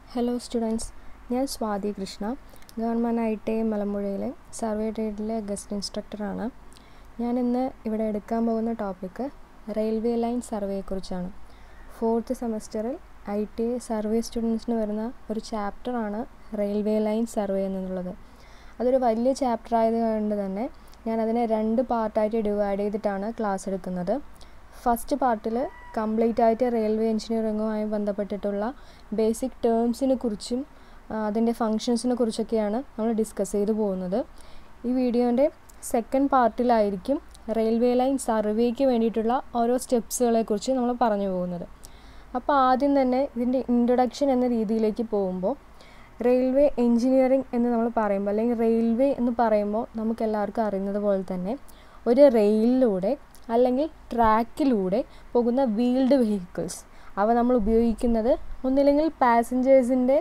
hello students ഞാൻ Swathi Krishna government I T I മലമ്പുഴയിലെ survey ട്രേഡിലെ ഗസ്റ്റ് ഇൻസ്ട്രക്ടറാണ് ഞാൻ ഇന്ന് ഇവിടെ എടുക്കാൻ പോകുന്ന ടോപ്പിക്ക് റെയിൽവേ ലൈൻ സർവേയെക്കുറിച്ചാണ് ഫോർത്ത് സെമസ്റ്ററിൽ ഐ ടി ഐ സർവേ സ്റ്റുഡൻസിന് വരുന്ന ഒരു ചാപ്റ്ററാണ് റെയിൽവേ ലൈൻ സർവേ എന്നുള്ളത് അതൊരു വലിയ ചാപ്റ്റർ ആയതുകൊണ്ട് തന്നെ ഞാൻ അതിനെ രണ്ട് പാർട്ടായിട്ട് ഡിവൈഡ് ചെയ്തിട്ടാണ് ക്ലാസ് എടുക്കുന്നത് ഫസ്റ്റ് പാർട്ടിൽ കംപ്ലീറ്റ് ആയിട്ട് റെയിൽവേ എഞ്ചിനീയറിങ്ങുമായി ബന്ധപ്പെട്ടിട്ടുള്ള ബേസിക് ടേംസിനെ കുറിച്ചും അതിൻ്റെ ഫങ്ഷൻസിനെ കുറിച്ചൊക്കെയാണ് നമ്മൾ ഡിസ്കസ് ചെയ്തു പോകുന്നത് ഈ വീഡിയോൻ്റെ സെക്കൻഡ് പാർട്ടിലായിരിക്കും റെയിൽവേ ലൈൻ സർവേക്ക് വേണ്ടിയിട്ടുള്ള ഓരോ സ്റ്റെപ്സുകളെ കുറിച്ച് നമ്മൾ പറഞ്ഞു പോകുന്നത് അപ്പോൾ ആദ്യം തന്നെ ഇതിൻ്റെ ഇൻട്രൊഡക്ഷൻ എന്ന രീതിയിലേക്ക് പോകുമ്പോൾ റെയിൽവേ എഞ്ചിനീയറിംഗ് എന്ന് നമ്മൾ പറയുമ്പോൾ അല്ലെങ്കിൽ റെയിൽവേ എന്ന് പറയുമ്പോൾ നമുക്ക് എല്ലാവർക്കും അറിയുന്നത് പോലെ തന്നെ ഒരു റെയിലിലൂടെ അല്ലെങ്കിൽ ട്രാക്കിലൂടെ പോകുന്ന വീൽഡ് വെഹിക്കിൾസ് അവ നമ്മൾ ഉപയോഗിക്കുന്നത് ഒന്നില്ലെങ്കിൽ പാസഞ്ചേഴ്സിൻ്റെ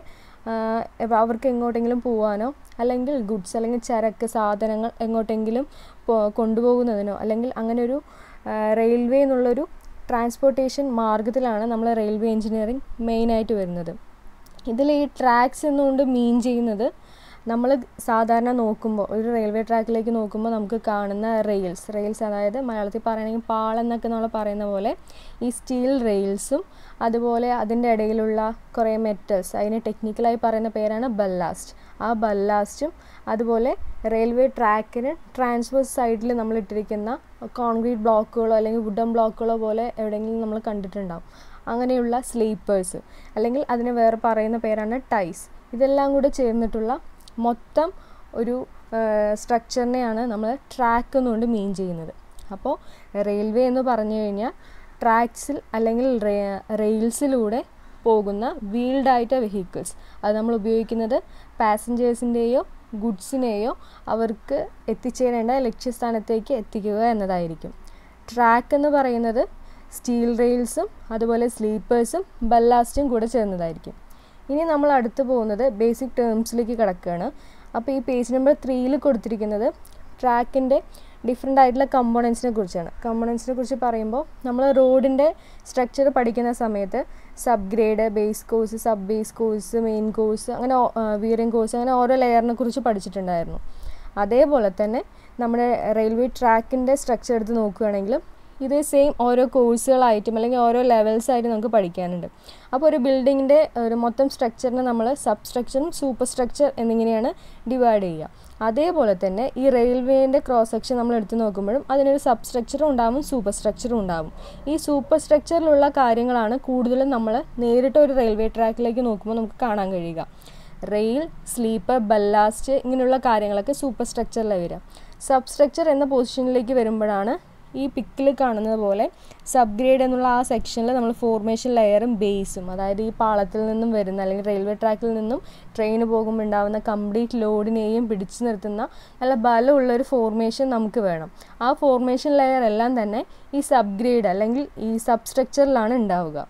അവർക്ക് എങ്ങോട്ടെങ്കിലും പോകാനോ അല്ലെങ്കിൽ ഗുഡ്സ് അല്ലെങ്കിൽ ചരക്ക് സാധനങ്ങൾ എങ്ങോട്ടെങ്കിലും കൊണ്ടുപോകുന്നതിനോ അല്ലെങ്കിൽ അങ്ങനെ ഒരു റെയിൽവേ എന്നുള്ളൊരു ട്രാൻസ്പോർട്ടേഷൻ മാർഗത്തിലാണ് നമ്മൾ റെയിൽവേ എഞ്ചിനീയറിംഗ് മെയിനായിട്ട് വരുന്നത് ഇതിൽ ഈ ട്രാക്സ് എന്നുകൊണ്ട് മീൻ ചെയ്യുന്നത് നമ്മൾ സാധാരണ നോക്കുമ്പോൾ ഒരു റെയിൽവേ ട്രാക്കിലേക്ക് നോക്കുമ്പോൾ നമുക്ക് കാണുന്ന റെയിൽസ് റെയിൽസ് അതായത് മലയാളത്തിൽ പറയുകയാണെങ്കിൽ പാളെന്നൊക്കെ നമ്മൾ പറയുന്ന പോലെ ഈ സ്റ്റീൽ റെയിൽസും അതുപോലെ അതിൻ്റെ ഇടയിലുള്ള കുറേ മെറ്റൽസ് അതിന് ടെക്നിക്കലായി പറയുന്ന പേരാണ് ബല്ലാസ്റ്റ് ആ ബല്ലാസ്റ്റും അതുപോലെ റെയിൽവേ ട്രാക്കിന് ട്രാൻസ്പോർട്ട് സൈഡിൽ നമ്മൾ ഇട്ടിരിക്കുന്ന കോൺക്രീറ്റ് ബ്ലോക്കുകളോ അല്ലെങ്കിൽ വുഡൻ ബ്ലോക്കുകളോ പോലെ എവിടെയെങ്കിലും നമ്മൾ കണ്ടിട്ടുണ്ടാവും അങ്ങനെയുള്ള സ്ലീപ്പേഴ്സ് അല്ലെങ്കിൽ അതിന് വേറെ പറയുന്ന പേരാണ് ടൈസ് ഇതെല്ലാം കൂടെ ചേർന്നിട്ടുള്ള മൊത്തം ഒരു സ്ട്രക്ചറിനെയാണ് നമ്മൾ ട്രാക്ക് എന്നുകൊണ്ട് മീൻ ചെയ്യുന്നത് അപ്പോൾ റെയിൽവേ എന്ന് പറഞ്ഞു കഴിഞ്ഞാൽ ട്രാക്സിൽ അല്ലെങ്കിൽ റെയിൽസിലൂടെ പോകുന്ന വീൽഡായിട്ട വെഹിക്കിൾസ് അത് നമ്മൾ ഉപയോഗിക്കുന്നത് പാസഞ്ചേഴ്സിൻ്റെയോ ഗുഡ്സിനെയോ അവർക്ക് എത്തിച്ചേരേണ്ട ലക്ഷ്യസ്ഥാനത്തേക്ക് എത്തിക്കുക എന്നതായിരിക്കും ട്രാക്ക് എന്ന് പറയുന്നത് സ്റ്റീൽ റെയിൽസും അതുപോലെ സ്ലീപ്പേഴ്സും ബല്ലാസ്റ്റും കൂടെ ചേർന്നതായിരിക്കും ഇനി നമ്മൾ അടുത്ത് പോകുന്നത് ബേസിക് ടേംസിലേക്ക് കിടക്കുകയാണ് അപ്പോൾ ഈ പേജ് നമ്പർ ത്രീയിൽ കൊടുത്തിരിക്കുന്നത് ട്രാക്കിൻ്റെ ഡിഫറെൻ്റ് ആയിട്ടുള്ള കമ്പോണൻസിനെ കുറിച്ചാണ് കമ്പോണൻസിനെ കുറിച്ച് പറയുമ്പോൾ നമ്മൾ റോഡിൻ്റെ സ്ട്രക്ചർ പഠിക്കുന്ന സമയത്ത് sub grade base course sub base course main course അങ്ങനെ വിയറിംഗ് കോഴ്സ് അങ്ങനെ ഓരോ ലെയറിനെ കുറിച്ച് പഠിച്ചിട്ടുണ്ടായിരുന്നു അതേപോലെ തന്നെ നമ്മുടെ റെയിൽവേ ട്രാക്കിൻ്റെ സ്ട്രക്ചർ എടുത്ത് നോക്കുകയാണെങ്കിൽ ഇത് സെയിം ഓരോ കോഴ്സുകളായിട്ടും അല്ലെങ്കിൽ ഓരോ ലെവൽസായിട്ട് നമുക്ക് പഠിക്കാനുണ്ട് അപ്പോൾ ഒരു ബിൽഡിങ്ങിൻ്റെ ഒരു മൊത്തം സ്ട്രക്ചറിനെ നമ്മൾ സബ് സ്ട്രക്ചറും സൂപ്പർ സ്ട്രക്ചർ എന്നിങ്ങനെയാണ് ഡിവൈഡ് ചെയ്യുക അതേപോലെ തന്നെ ഈ റെയിൽവേൻ്റെ ക്രോസ് സെക്ഷൻ നമ്മൾ എടുത്ത് നോക്കുമ്പോഴും അതിനൊരു സബ് സ്ട്രക്ചറും ഉണ്ടാവും സൂപ്പർ സ്ട്രക്ചറും ഉണ്ടാവും ഈ സൂപ്പർ സ്ട്രക്ചറിലുള്ള കാര്യങ്ങളാണ് കൂടുതലും നമ്മൾ നേരിട്ട് ഒരു റെയിൽവേ ട്രാക്കിലേക്ക് നോക്കുമ്പോൾ നമുക്ക് കാണാൻ കഴിയുക റെയിൽ സ്ലീപ്പർ ബല്ലാസ്റ്റ് ഇങ്ങനെയുള്ള കാര്യങ്ങളൊക്കെ സൂപ്പർ സ്ട്രക്ചറിലാണ് വരിക സബ് സ്ട്രക്ചർ എന്ന പൊസിഷനിലേക്ക് വരുമ്പോഴാണ് ഈ പിക്കിൽ കാണുന്നത് പോലെ സബ് ഗ്രേഡ് എന്നുള്ള ആ സെക്ഷനിൽ നമ്മൾ ഫോർമേഷൻ ലെയറും ബേസും അതായത് ഈ പാളത്തിൽ നിന്നും വരുന്ന അല്ലെങ്കിൽ റെയിൽവേ ട്രാക്കിൽ നിന്നും ട്രെയിൻ പോകുമ്പോൾ ഉണ്ടാകുന്ന കംപ്ലീറ്റ് ലോഡിനെയും പിടിച്ചു നിർത്തുന്ന നല്ല ബലമുള്ള ഒരു ഫോർമേഷൻ നമുക്ക് വേണം ആ ഫോർമേഷൻ ലെയർ എല്ലാം തന്നെ ഈ സബ് ഗ്രേഡ് അല്ലെങ്കിൽ ഈ സബ് സ്ട്രക്ചറിലാണ് ഉണ്ടാവുക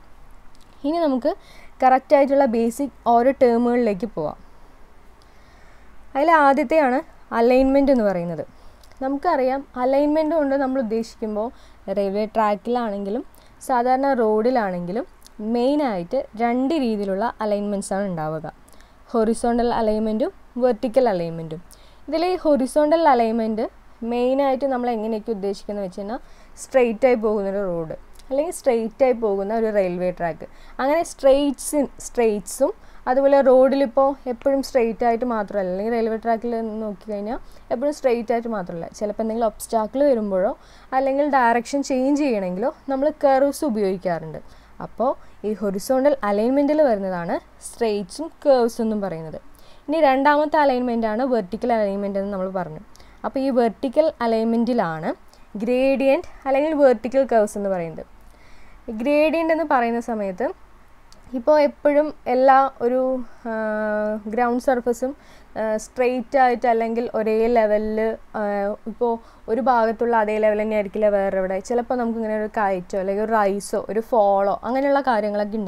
ഇനി നമുക്ക് കറക്റ്റായിട്ടുള്ള ബേസിക് ഓരോ ടേമുകളിലേക്ക് പോവാം അതിൽ ആദ്യത്തെയാണ് അലൈൻമെൻറ്റ് എന്ന് പറയുന്നത് നമുക്കറിയാം അലൈൻമെൻറ്റ് കൊണ്ട് നമ്മൾ ഉദ്ദേശിക്കുമ്പോൾ റെയിൽവേ ട്രാക്കിലാണെങ്കിലും സാധാരണ റോഡിലാണെങ്കിലും മെയിനായിട്ട് രണ്ട് രീതിയിലുള്ള അലൈൻമെൻറ്റ്സ് ആണ് ഉണ്ടാവുക ഹൊറിസോണ്ടൽ അലൈൻമെൻറ്റും വെർട്ടിക്കൽ അലൈൻമെൻറ്റും ഇതിൽ ഈ ഹൊറിസോണ്ടൽ അലൈൻമെൻറ്റ് മെയിനായിട്ട് നമ്മൾ എങ്ങനെയൊക്കെ ഉദ്ദേശിക്കുന്നത് വെച്ച് കഴിഞ്ഞാൽ സ്ട്രെയിറ്റ് ആയി പോകുന്നൊരു റോഡ് അല്ലെങ്കിൽ സ്ട്രെയിറ്റ് ആയി പോകുന്ന ഒരു റെയിൽവേ ട്രാക്ക് അങ്ങനെ സ്ട്രെയിറ്റ്സ് സ്ട്രെയിറ്റ്സും അതുപോലെ റോഡിലിപ്പോൾ എപ്പോഴും സ്ട്രെയിറ്റ് ആയിട്ട് മാത്രമല്ല അല്ലെങ്കിൽ റെയിൽവേ ട്രാക്കിൽ നോക്കിക്കഴിഞ്ഞാൽ എപ്പോഴും സ്ട്രെയിറ്റ് ആയിട്ട് മാത്രമല്ല ചിലപ്പോൾ എന്തെങ്കിലും ഒബ്സ്റ്റാക്കിൾ വരുമ്പോഴോ അല്ലെങ്കിൽ ഡയറക്ഷൻ ചേഞ്ച് ചെയ്യണമെങ്കിലോ നമ്മൾ കർവ്സ് ഉപയോഗിക്കാറുണ്ട് അപ്പോൾ ഈ ഹൊറിസോണ്ടൽ അലൈൻമെൻറ്റിൽ വരുന്നതാണ് സ്ട്രെയിറ്റ്സും കേർവ്സ് എന്നും പറയുന്നത് ഇനി രണ്ടാമത്തെ അലൈൻമെൻറ്റാണ് വെർട്ടിക്കൽ അലൈൻമെൻറ്റ് എന്ന് നമ്മൾ പറഞ്ഞു അപ്പോൾ ഈ വെർട്ടിക്കൽ അലൈൻമെൻറ്റിലാണ് ഗ്രേഡിയൻറ്റ് അല്ലെങ്കിൽ വെർട്ടിക്കൽ കർവ്സ് എന്ന് പറയുന്നത് ഗ്രേഡിയൻ്റ് എന്ന് പറയുന്ന സമയത്ത് ഇപ്പോൾ എപ്പോഴും എല്ലാ ഒരു ഗ്രൗണ്ട് സർഫസും സ്ട്രെയിറ്റ് ആയിട്ട് അല്ലെങ്കിൽ ഒരേ ലെവലിൽ ഇപ്പോൾ ഒരു ഭാഗത്തുള്ള അതേ ലെവൽ തന്നെ ആയിരിക്കില്ല വേറെ എവിടെ ചിലപ്പോൾ നമുക്ക് ഇങ്ങനെ ഒരു കയറ്റോ അല്ലെങ്കിൽ ഒരു റൈസോ ഒരു ഫോളോ അങ്ങനെയുള്ള കാര്യങ്ങളൊക്കെ ഉണ്ടാവും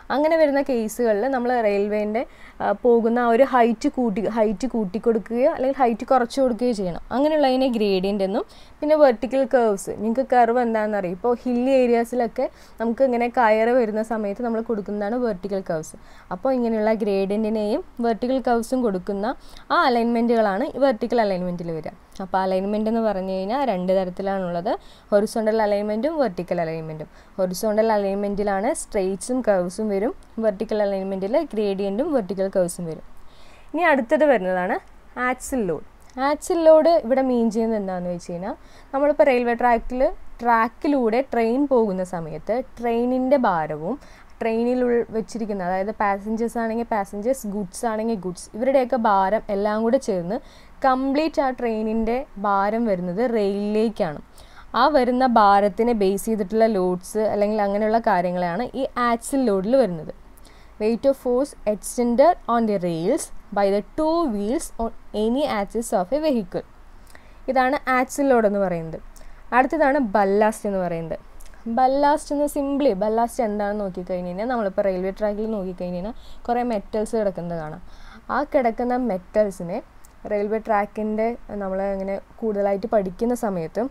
അങ്ങനെ വരുന്ന കേസുകളിൽ നമ്മൾ റെയിൽവേൻ്റെ പോകുന്ന ആ ഒരു ഹൈറ്റ് കൂട്ടി ഹൈറ്റ് കൂട്ടി കൊടുക്കുകയോ അല്ലെങ്കിൽ ഹൈറ്റ് കുറച്ച് കൊടുക്കുകയോ ചെയ്യണം അങ്ങനെയുള്ളതിനെ ഗ്രേഡിയൻ്റ് എന്നും പിന്നെ വെർട്ടിക്കൽ കർവ്സ് നിങ്ങൾക്ക് കർവ് എന്താണെന്ന് അറിയാം ഇപ്പോൾ ഹില്ലി ഏരിയാസിലൊക്കെ നമുക്ക് ഇങ്ങനെ കയറ് വരുന്ന സമയത്ത് നമ്മൾ കൊടുക്കുന്നതാണ് വെർട്ടിക്കൽ കർവ്സ് അപ്പോൾ ഇങ്ങനെയുള്ള ഗ്രേഡിയൻറ്റിനെയും വെർട്ടിക്കൽ കർവ്സും കൊടുക്കുന്ന ആ അലൈൻമെൻറ്റുകളാണ് വെർട്ടിക്കൽ അലൈൻമെൻറ്റിൽ വരിക അപ്പോൾ അലൈൻമെൻറ്റ് എന്ന് പറഞ്ഞു കഴിഞ്ഞാൽ രണ്ട് തരത്തിലാണുള്ളത് ഹൊറിസോണ്ടൽ അലൈൻമെൻറ്റും വെർട്ടിക്കൽ അലൈൻമെൻറ്റും ഹൊറിസോണ്ടൽ അലൈൻമെൻറ്റിലാണ് സ്ട്രെയിറ്റ്സും കർവ്സും വരും വെർട്ടിക്കൽ അലൈൻമെൻറ്റിൽ ഗ്രേഡിയൻറ്റും വെർട്ടിക്കൽ കർവ്സും വരും ഇനി അടുത്തത് വരുന്നതാണ് ആക്സിൽ ലോഡ് ആക്സിൽ ലോഡ് ഇവിടെ മീൻ ചെയ്യുന്നത് എന്താണെന്ന് വെച്ച് കഴിഞ്ഞാൽ നമ്മളിപ്പോൾ റെയിൽവേ ട്രാക്കിൽ ട്രാക്കിലൂടെ ട്രെയിൻ പോകുന്ന സമയത്ത് ട്രെയിനിൻ്റെ ഭാരവും ട്രെയിനിൽ വെച്ചിരിക്കുന്ന അതായത് പാസഞ്ചേഴ്സ് ആണെങ്കിൽ പാസഞ്ചേഴ്സ് ഗുഡ്സ് ആണെങ്കിൽ ഗുഡ്സ് ഇവരുടെയൊക്കെ ഭാരം എല്ലാം കൂടെ ചേർന്ന് കംപ്ലീറ്റ് ആ ട്രെയിനിൻ്റെ ഭാരം വരുന്നത് റെയിലിലേക്കാണ് ആ വരുന്ന ഭാരത്തിനെ ബേസ് ചെയ്തിട്ടുള്ള ലോഡ്സ് അല്ലെങ്കിൽ അങ്ങനെയുള്ള കാര്യങ്ങളാണ് ഈ ആക്സിൽ ലോഡിൽ വരുന്നത് weight of force extender on the rails by the two wheels on any axis of a vehicle ഇതാണ് ആക്സിൽ ലോഡ് എന്ന് പറയുന്നത് അടുത്തതാണ് ബല്ലാസ്റ്റ് എന്ന് പറയുന്നത് ബല്ലാസ്റ്റ് എന്ന് സിംപ്ലി ബല്ലാസ്റ്റ് എന്താണെന്ന് നോക്കിക്കഴിഞ്ഞ് കഴിഞ്ഞാൽ നമ്മളിപ്പോൾ റെയിൽവേ ട്രാക്കിൽ നോക്കിക്കഴിഞ്ഞ് കഴിഞ്ഞാൽ കുറേ മെറ്റൽസ് കിടക്കുന്നത് കാണാം ആ കിടക്കുന്ന മെറ്റൽസിനെ റെയിൽവേ ട്രാക്കിൻ്റെ നമ്മൾ ഇങ്ങനെ കൂടുതലായിട്ട് പഠിക്കുന്ന സമയത്ത്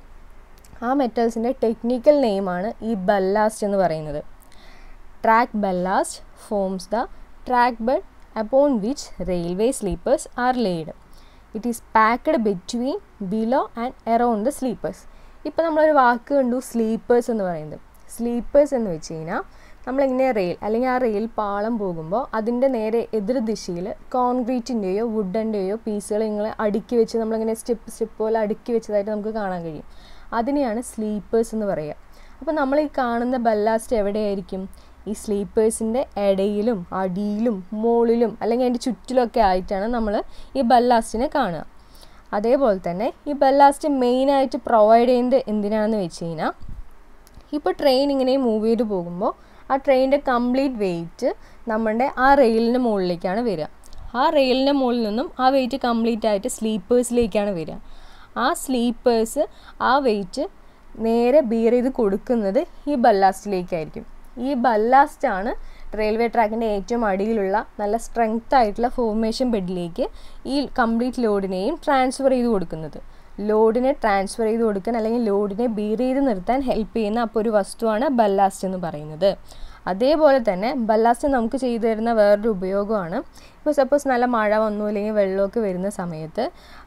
ആ മെറ്റൽസിൻ്റെ ടെക്നിക്കൽ നെയിമാണ് ഈ ബല്ലാസ്റ്റ് എന്ന് പറയുന്നത് track ballast forms the track bed upon which railway sleepers are laid it is packed between below and around the sleepers ഇപ്പോൾ നമ്മളൊരു വാക്ക് കണ്ടു സ്ലീപ്പേഴ്സ് എന്ന് പറയുന്നത് സ്ലീപ്പേഴ്സ് എന്ന് വെച്ച് കഴിഞ്ഞാൽ നമ്മളിങ്ങനെ റെയിൽ അല്ലെങ്കിൽ ആ റെയിൽ പാളം പോകുമ്പോൾ അതിൻ്റെ നേരെ എതിർ ദിശയിൽ കോൺക്രീറ്റിൻ്റെയോ വുഡൻ്റെയോ പീസുകൾ ഇങ്ങനെ അടുക്കി വെച്ച് നമ്മളിങ്ങനെ സ്റ്റെപ്പ് സ്റ്റെപ്പ് പോലെ അടുക്കി വെച്ചതായിട്ട് നമുക്ക് കാണാൻ കഴിയും അതിനെയാണ് സ്ലീപ്പേഴ്സ് എന്ന് പറയുക അപ്പോൾ നമ്മൾ ഈ കാണുന്ന ബല്ലാസ്റ്റ് എവിടെയായിരിക്കും ഈ സ്ലീപ്പേഴ്സിൻ്റെ ഇടയിലും അടിയിലും മുകളിലും അല്ലെങ്കിൽ അതിൻ്റെ ചുറ്റിലൊക്കെ ആയിട്ടാണ് നമ്മൾ ഈ ബല്ലാസ്റ്റിനെ കാണുക അതേപോലെ തന്നെ ഈ ബല്ലാസ്റ്റ് മെയിനായിട്ട് പ്രൊവൈഡ് ചെയ്യുന്നത് എന്തിനാണെന്ന് വെച്ച് കഴിഞ്ഞാൽ ഇപ്പോൾ ട്രെയിൻ ഇങ്ങനെ മൂവ് ചെയ്ത് പോകുമ്പോൾ ആ ട്രെയിനിൻ്റെ കംപ്ലീറ്റ് വെയിറ്റ് നമ്മുടെ ആ റെയിലിന് മുകളിലേക്കാണ് വരിക ആ റെയിലിൻ്റെ മുകളിൽ നിന്നും ആ വെയിറ്റ് കംപ്ലീറ്റ് ആയിട്ട് സ്ലീപ്പേഴ്സിലേക്കാണ് വരിക ആ സ്ലീപ്പേഴ്സ് ആ വെയിറ്റ് നേരെ ബിയർ ചെയ്ത് കൊടുക്കുന്നത് ഈ ബല്ലാസ്റ്റിലേക്കായിരിക്കും ഈ ബല്ലാസ്റ്റാണ് റെയിൽവേ ട്രാക്കിൻ്റെ ഏറ്റവും അടിയിലുള്ള നല്ല സ്ട്രെങ്ത് ആയിട്ടുള്ള ഫോർമേഷൻ ബെഡിലേക്ക് ഈ കംപ്ലീറ്റ് ലോഡിനെയും ട്രാൻസ്ഫർ ചെയ്ത് കൊടുക്കുന്നത് ലോഡിനെ ട്രാൻസ്ഫർ ചെയ്ത് കൊടുക്കാൻ അല്ലെങ്കിൽ ലോഡിനെ ബീർ ചെയ്ത് നിർത്താൻ ഹെൽപ്പ് ചെയ്യുന്ന അപ്പോൾ ഒരു വസ്തുവാണ് ബല്ലാസ്റ്റ് എന്ന് പറയുന്നത് അതേപോലെ തന്നെ ബല്ലാസ്റ്റ് നമുക്ക് ചെയ്തു തരുന്ന വേറൊരു ഉപയോഗമാണ് ഇപ്പോൾ സപ്പോസ് നല്ല മഴ വന്നു അല്ലെങ്കിൽ വെള്ളമൊക്കെ വരുന്ന സമയത്ത്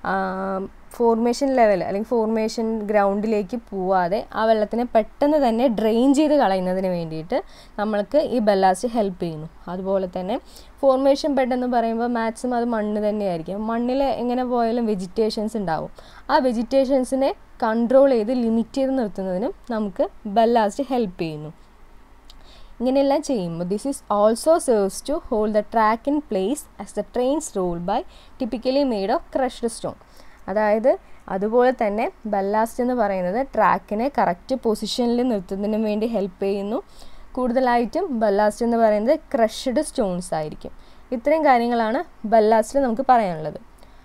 ഫോർമേഷൻ ലെവൽ അല്ലെങ്കിൽ ഫോർമേഷൻ ഗ്രൗണ്ടിലേക്ക് പോവാതെ ആ വെള്ളത്തിനെ പെട്ടെന്ന് തന്നെ ഡ്രെയിൻ ചെയ്ത് കളയുന്നതിന് വേണ്ടിയിട്ട് നമ്മൾക്ക് ഈ ബല്ലാസ്റ്റ് ഹെൽപ്പ് ചെയ്യുന്നു അതുപോലെ തന്നെ ഫോർമേഷൻ ബെഡ് എന്ന് പറയുമ്പോൾ മാക്സിമം അത് മണ്ണ് തന്നെയായിരിക്കും മണ്ണിൽ എങ്ങനെ പോയാലും വെജിറ്റേഷൻസ് ഉണ്ടാവും ആ വെജിറ്റേഷൻസിനെ കൺട്രോൾ ചെയ്ത് ലിമിറ്റ് ചെയ്ത് നിർത്തുന്നതിനും നമുക്ക് ബല്ലാസ്റ്റ് ഹെൽപ്പ് ചെയ്യുന്നു ഇങ്ങനെയെല്ലാം ചെയ്യുമ്പോൾ this is also serves to hold the track in place as the trains roll by typically made of crushed stone അതായത് അതുപോലെ തന്നെ ബല്ലാസ്റ്റ് എന്ന് പറയുന്നത് ട്രാക്കിനെ കറക്റ്റ് പൊസിഷനിൽ നിർത്തുന്നതിന് വേണ്ടി ഹെൽപ്പ് ചെയ്യുന്നു കൂടുതലായിട്ടും ബല്ലാസ്റ്റ് എന്ന് പറയുന്നത് ക്രഷ്ഡ് സ്റ്റോൺസ് ആയിരിക്കും ഇത്രയും കാര്യങ്ങളാണ് ബല്ലാസ്റ്റിൽ നമുക്ക് പറയാനുള്ളത്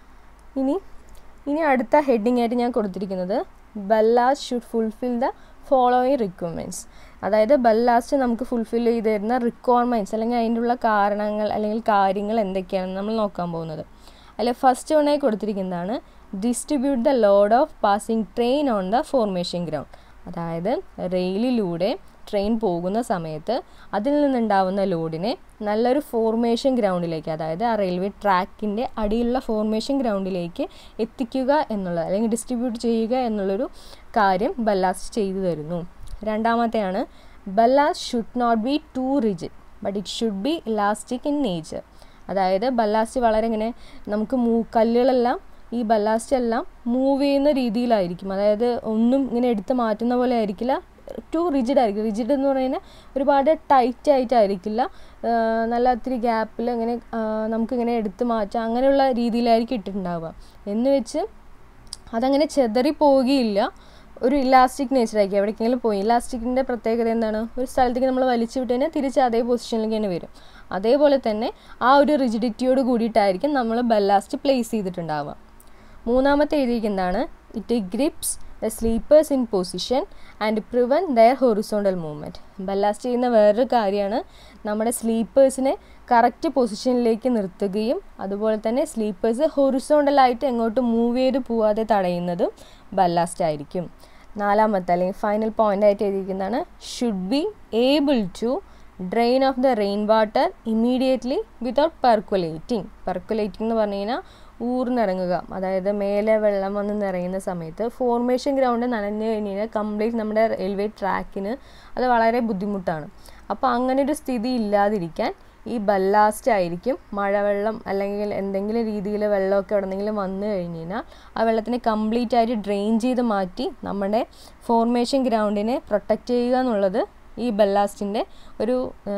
ഇനി ഇനി അടുത്ത ഹെഡിങ് ആയിട്ട് ഞാൻ കൊടുത്തിരിക്കുന്നത് ballast should fulfil the following requirements അതായത് ബല്ലാസ്റ്റ് നമുക്ക് ഫുൾഫിൽ ചെയ്ത് തരുന്ന റിക്വയർമെൻറ്റ്സ് അല്ലെങ്കിൽ അതിൻ്റെ ഉള്ള കാരണങ്ങൾ അല്ലെങ്കിൽ കാര്യങ്ങൾ എന്തൊക്കെയാണെന്ന് നമ്മൾ നോക്കാൻ പോകുന്നത് അതിൽ ഫസ്റ്റ് വണ്ണായി കൊടുത്തിരിക്കുന്നതാണ് distribute the load of passing train on the formation ground അതായത് റെയിലിലൂടെ ട്രെയിൻ പോകുന്ന സമയത്ത് അതിൽ നിന്നുണ്ടാവുന്ന ലോഡിനെ നല്ലൊരു ഫോർമേഷൻ ഗ്രൗണ്ടിലേക്ക് അതായത് ആ റെയിൽവേ ട്രാക്കിൻ്റെ അടിയിലുള്ള ഫോർമേഷൻ ഗ്രൗണ്ടിലേക്ക് എത്തിക്കുക എന്നുള്ളത് അല്ലെങ്കിൽ ഡിസ്ട്രിബ്യൂട്ട് ചെയ്യുക എന്നുള്ളൊരു കാര്യം ബല്ലാസ്റ്റ് ചെയ്തു തരുന്നു രണ്ടാമത്തെയാണ് ballast should not be too rigid but it should be elastic in nature അതായത് ബല്ലാസ്റ്റ് വളരെ ഇങ്ങനെ നമുക്ക് മൂ കല്ലുകളെല്ലാം ഈ ബല്ലാസ്റ്റ് എല്ലാം മൂവ് ചെയ്യുന്ന രീതിയിലായിരിക്കും അതായത് ഒന്നും ഇങ്ങനെ എടുത്ത് മാറ്റുന്ന പോലെ ആയിരിക്കില്ല ടു റിജിഡ് ആയിരിക്കും റിജിഡ് എന്ന് പറയുന്നത് ഒരുപാട് ടൈറ്റ് ആയിട്ടായിരിക്കില്ല നല്ല ഒത്തിരി ഗ്യാപ്പിൽ ഇങ്ങനെ നമുക്കിങ്ങനെ എടുത്ത് മാറ്റാം അങ്ങനെയുള്ള രീതിയിലായിരിക്കും ഇട്ടിട്ടുണ്ടാവുക എന്ന് വെച്ച് അതങ്ങനെ ചെതറി പോവുകയില്ല ഒരു ഇലാസ്റ്റിക് നേച്ചറായിരിക്കും എവിടേക്കെങ്കിലും പോയി ഇലാസ്റ്റിക്കിൻ്റെ പ്രത്യേകത എന്താണ് ഒരു സ്ഥലത്തേക്ക് നമ്മൾ വലിച്ചു വിട്ട് കഴിഞ്ഞാൽ തിരിച്ച് അതേ പൊസിഷനിലേക്ക് തന്നെ വരും അതേപോലെ തന്നെ ആ ഒരു റിജിഡിറ്റിയോട് കൂടിയിട്ടായിരിക്കും നമ്മൾ ബല്ലാസ്റ്റ് പ്ലേസ് ചെയ്തിട്ടുണ്ടാവുക മൂന്നാമത്തെ എഴുതിയിരിക്കുന്നതാണ് it grips the sleepers in position and prevent their horizontal movement ballast ചെയ്യുന്ന വേറൊരു കാര്യമാണ് നമ്മുടെ സ്ലീപ്പേഴ്സിനെ കറക്റ്റ് പൊസിഷനിലേക്ക് നിർത്തുകയും അതുപോലെ തന്നെ സ്ലീപ്പേഴ്സ് ഹൊറിസോണ്ടലായിട്ട് എങ്ങോട്ട് മൂവ് ചെയ്ത് പോവാതെ തടയുന്നതും ബല്ലാസ്റ്റ് ആയിരിക്കും നാലാമത്തെ അല്ലെങ്കിൽ ഫൈനൽ പോയിന്റ് ആയിട്ട് എഴുതിയിരിക്കുന്നതാണ് should be able to drain off the rain water immediately without percolating percolating എന്ന് പറഞ്ഞു കഴിഞ്ഞാൽ ഊർന്നിറങ്ങുക അതായത് മേലെ വെള്ളം വന്ന് നിറയുന്ന സമയത്ത് ഫോർമേഷൻ ഗ്രൗണ്ട് നനഞ്ഞു കഴിഞ്ഞാൽ കംപ്ലീറ്റ് നമ്മുടെ റെയിൽവേ ട്രാക്കിന് അത് വളരെ ബുദ്ധിമുട്ടാണ് അപ്പോൾ അങ്ങനെ ഒരു സ്ഥിതി ഇല്ലാതിരിക്കാൻ ഈ ബല്ലാസ്റ്റ് ആയിരിക്കും മഴവെള്ളം അല്ലെങ്കിൽ എന്തെങ്കിലും രീതിയിൽ വെള്ളമൊക്കെ എവിടെന്നെങ്കിലും വന്നു കഴിഞ്ഞ് കഴിഞ്ഞാൽ ആ വെള്ളത്തിനെ കംപ്ലീറ്റ് ആയിട്ട് ഡ്രെയിൻ ചെയ്ത് മാറ്റി നമ്മുടെ ഫോർമേഷൻ ഗ്രൗണ്ടിനെ പ്രൊട്ടക്റ്റ് ചെയ്യുക എന്നുള്ളത് ഈ ബല്ലാസ്റ്റിൻ്റെ ഒരു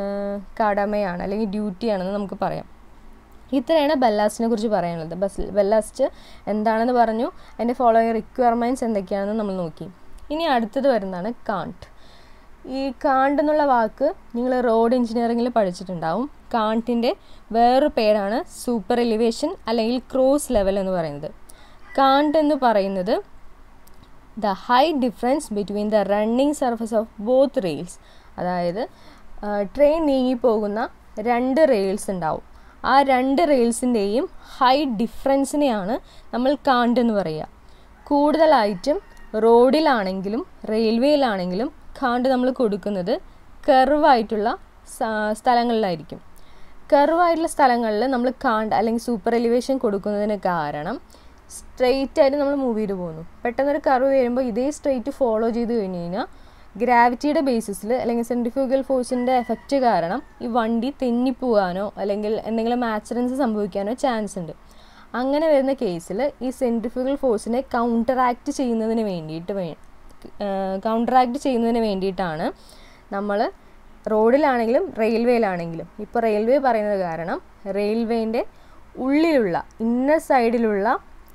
കടമയാണ് അല്ലെങ്കിൽ ഡ്യൂട്ടിയാണെന്ന് നമുക്ക് പറയാം ഇത്രയാണ് ബല്ലാസ്റ്റിനെ കുറിച്ച് പറയാനുള്ളത് ബസ് ബല്ലാസ്റ്റ് എന്താണെന്ന് പറഞ്ഞു അതിൻ്റെ ഫോളോയിങ് റിക്വയർമെൻറ്റ്സ് എന്തൊക്കെയാണെന്ന് നമ്മൾ നോക്കി ഇനി അടുത്തത് വരുന്നതാണ് കാണ്ട് ഈ കാണ്ട് എന്നുള്ള വാക്ക് നിങ്ങൾ റോഡ് എഞ്ചിനീയറിങ്ങിൽ പഠിച്ചിട്ടുണ്ടാവും കാണ്ടിൻ്റെ വേറൊരു പേരാണ് സൂപ്പർ എലിവേഷൻ അല്ലെങ്കിൽ ക്രോസ് ലെവൽ എന്ന് പറയുന്നത് കാണ്ട് എന്ന് പറയുന്നത് the high difference between the running surface of both rails അതായത് ട്രെയിൻ നീങ്ങിപ്പോകുന്ന രണ്ട് റെയിൽസ് ഉണ്ടാവും ആ രണ്ട് റെയിൽസിൻ്റെയും ഹൈ ഡിഫറൻസിനെയാണ് നമ്മൾ കാണ്ട് എന്ന് പറയുക കൂടുതലായിട്ടും റോഡിലാണെങ്കിലും റെയിൽവേയിലാണെങ്കിലും കാണ്ട് നമ്മൾ കൊടുക്കുന്നത് കർവായിട്ടുള്ള സ്ഥലങ്ങളിലായിരിക്കും കർവായിട്ടുള്ള സ്ഥലങ്ങളിൽ നമ്മൾ കാണ്ട് അല്ലെങ്കിൽ സൂപ്പർ എലിവേഷൻ കൊടുക്കുന്നതിന് കാരണം സ്ട്രെയിറ്റ് ആയിട്ട് നമ്മൾ മൂവ് ചെയ്ത് പോകുന്നു പെട്ടെന്നൊരു കർവ് വരുമ്പോൾ ഇതേ സ്ട്രെയിറ്റ് ഫോളോ ചെയ്ത് കഴിഞ്ഞ് കഴിഞ്ഞാൽ ഗ്രാവിറ്റിയുടെ ബേസിസിൽ അല്ലെങ്കിൽ സെൻട്രിഫ്യൂഗൽ ഫോഴ്സിൻ്റെ എഫക്റ്റ് കാരണം ഈ വണ്ടി തെന്നിപ്പോകാനോ അല്ലെങ്കിൽ എന്തെങ്കിലും ആക്സിഡൻസ് സംഭവിക്കാനോ ചാൻസ് ഉണ്ട് അങ്ങനെ വരുന്ന കേസിൽ ഈ സെൻട്രിഫ്യൂഗൽ ഫോഴ്സിനെ കൗണ്ടറാക്ട് ചെയ്യുന്നതിന് വേണ്ടിയിട്ട് വേ കൗണ്ടറാക്ട് ചെയ്യുന്നതിന് വേണ്ടിയിട്ടാണ് നമ്മൾ റോഡിലാണെങ്കിലും റെയിൽവേയിലാണെങ്കിലും ഇപ്പോൾ റെയിൽവേ പറയുന്നത് കാരണം റെയിൽവേൻ്റെ ഉള്ളിലുള്ള ഇന്നർ സൈഡിലുള്ള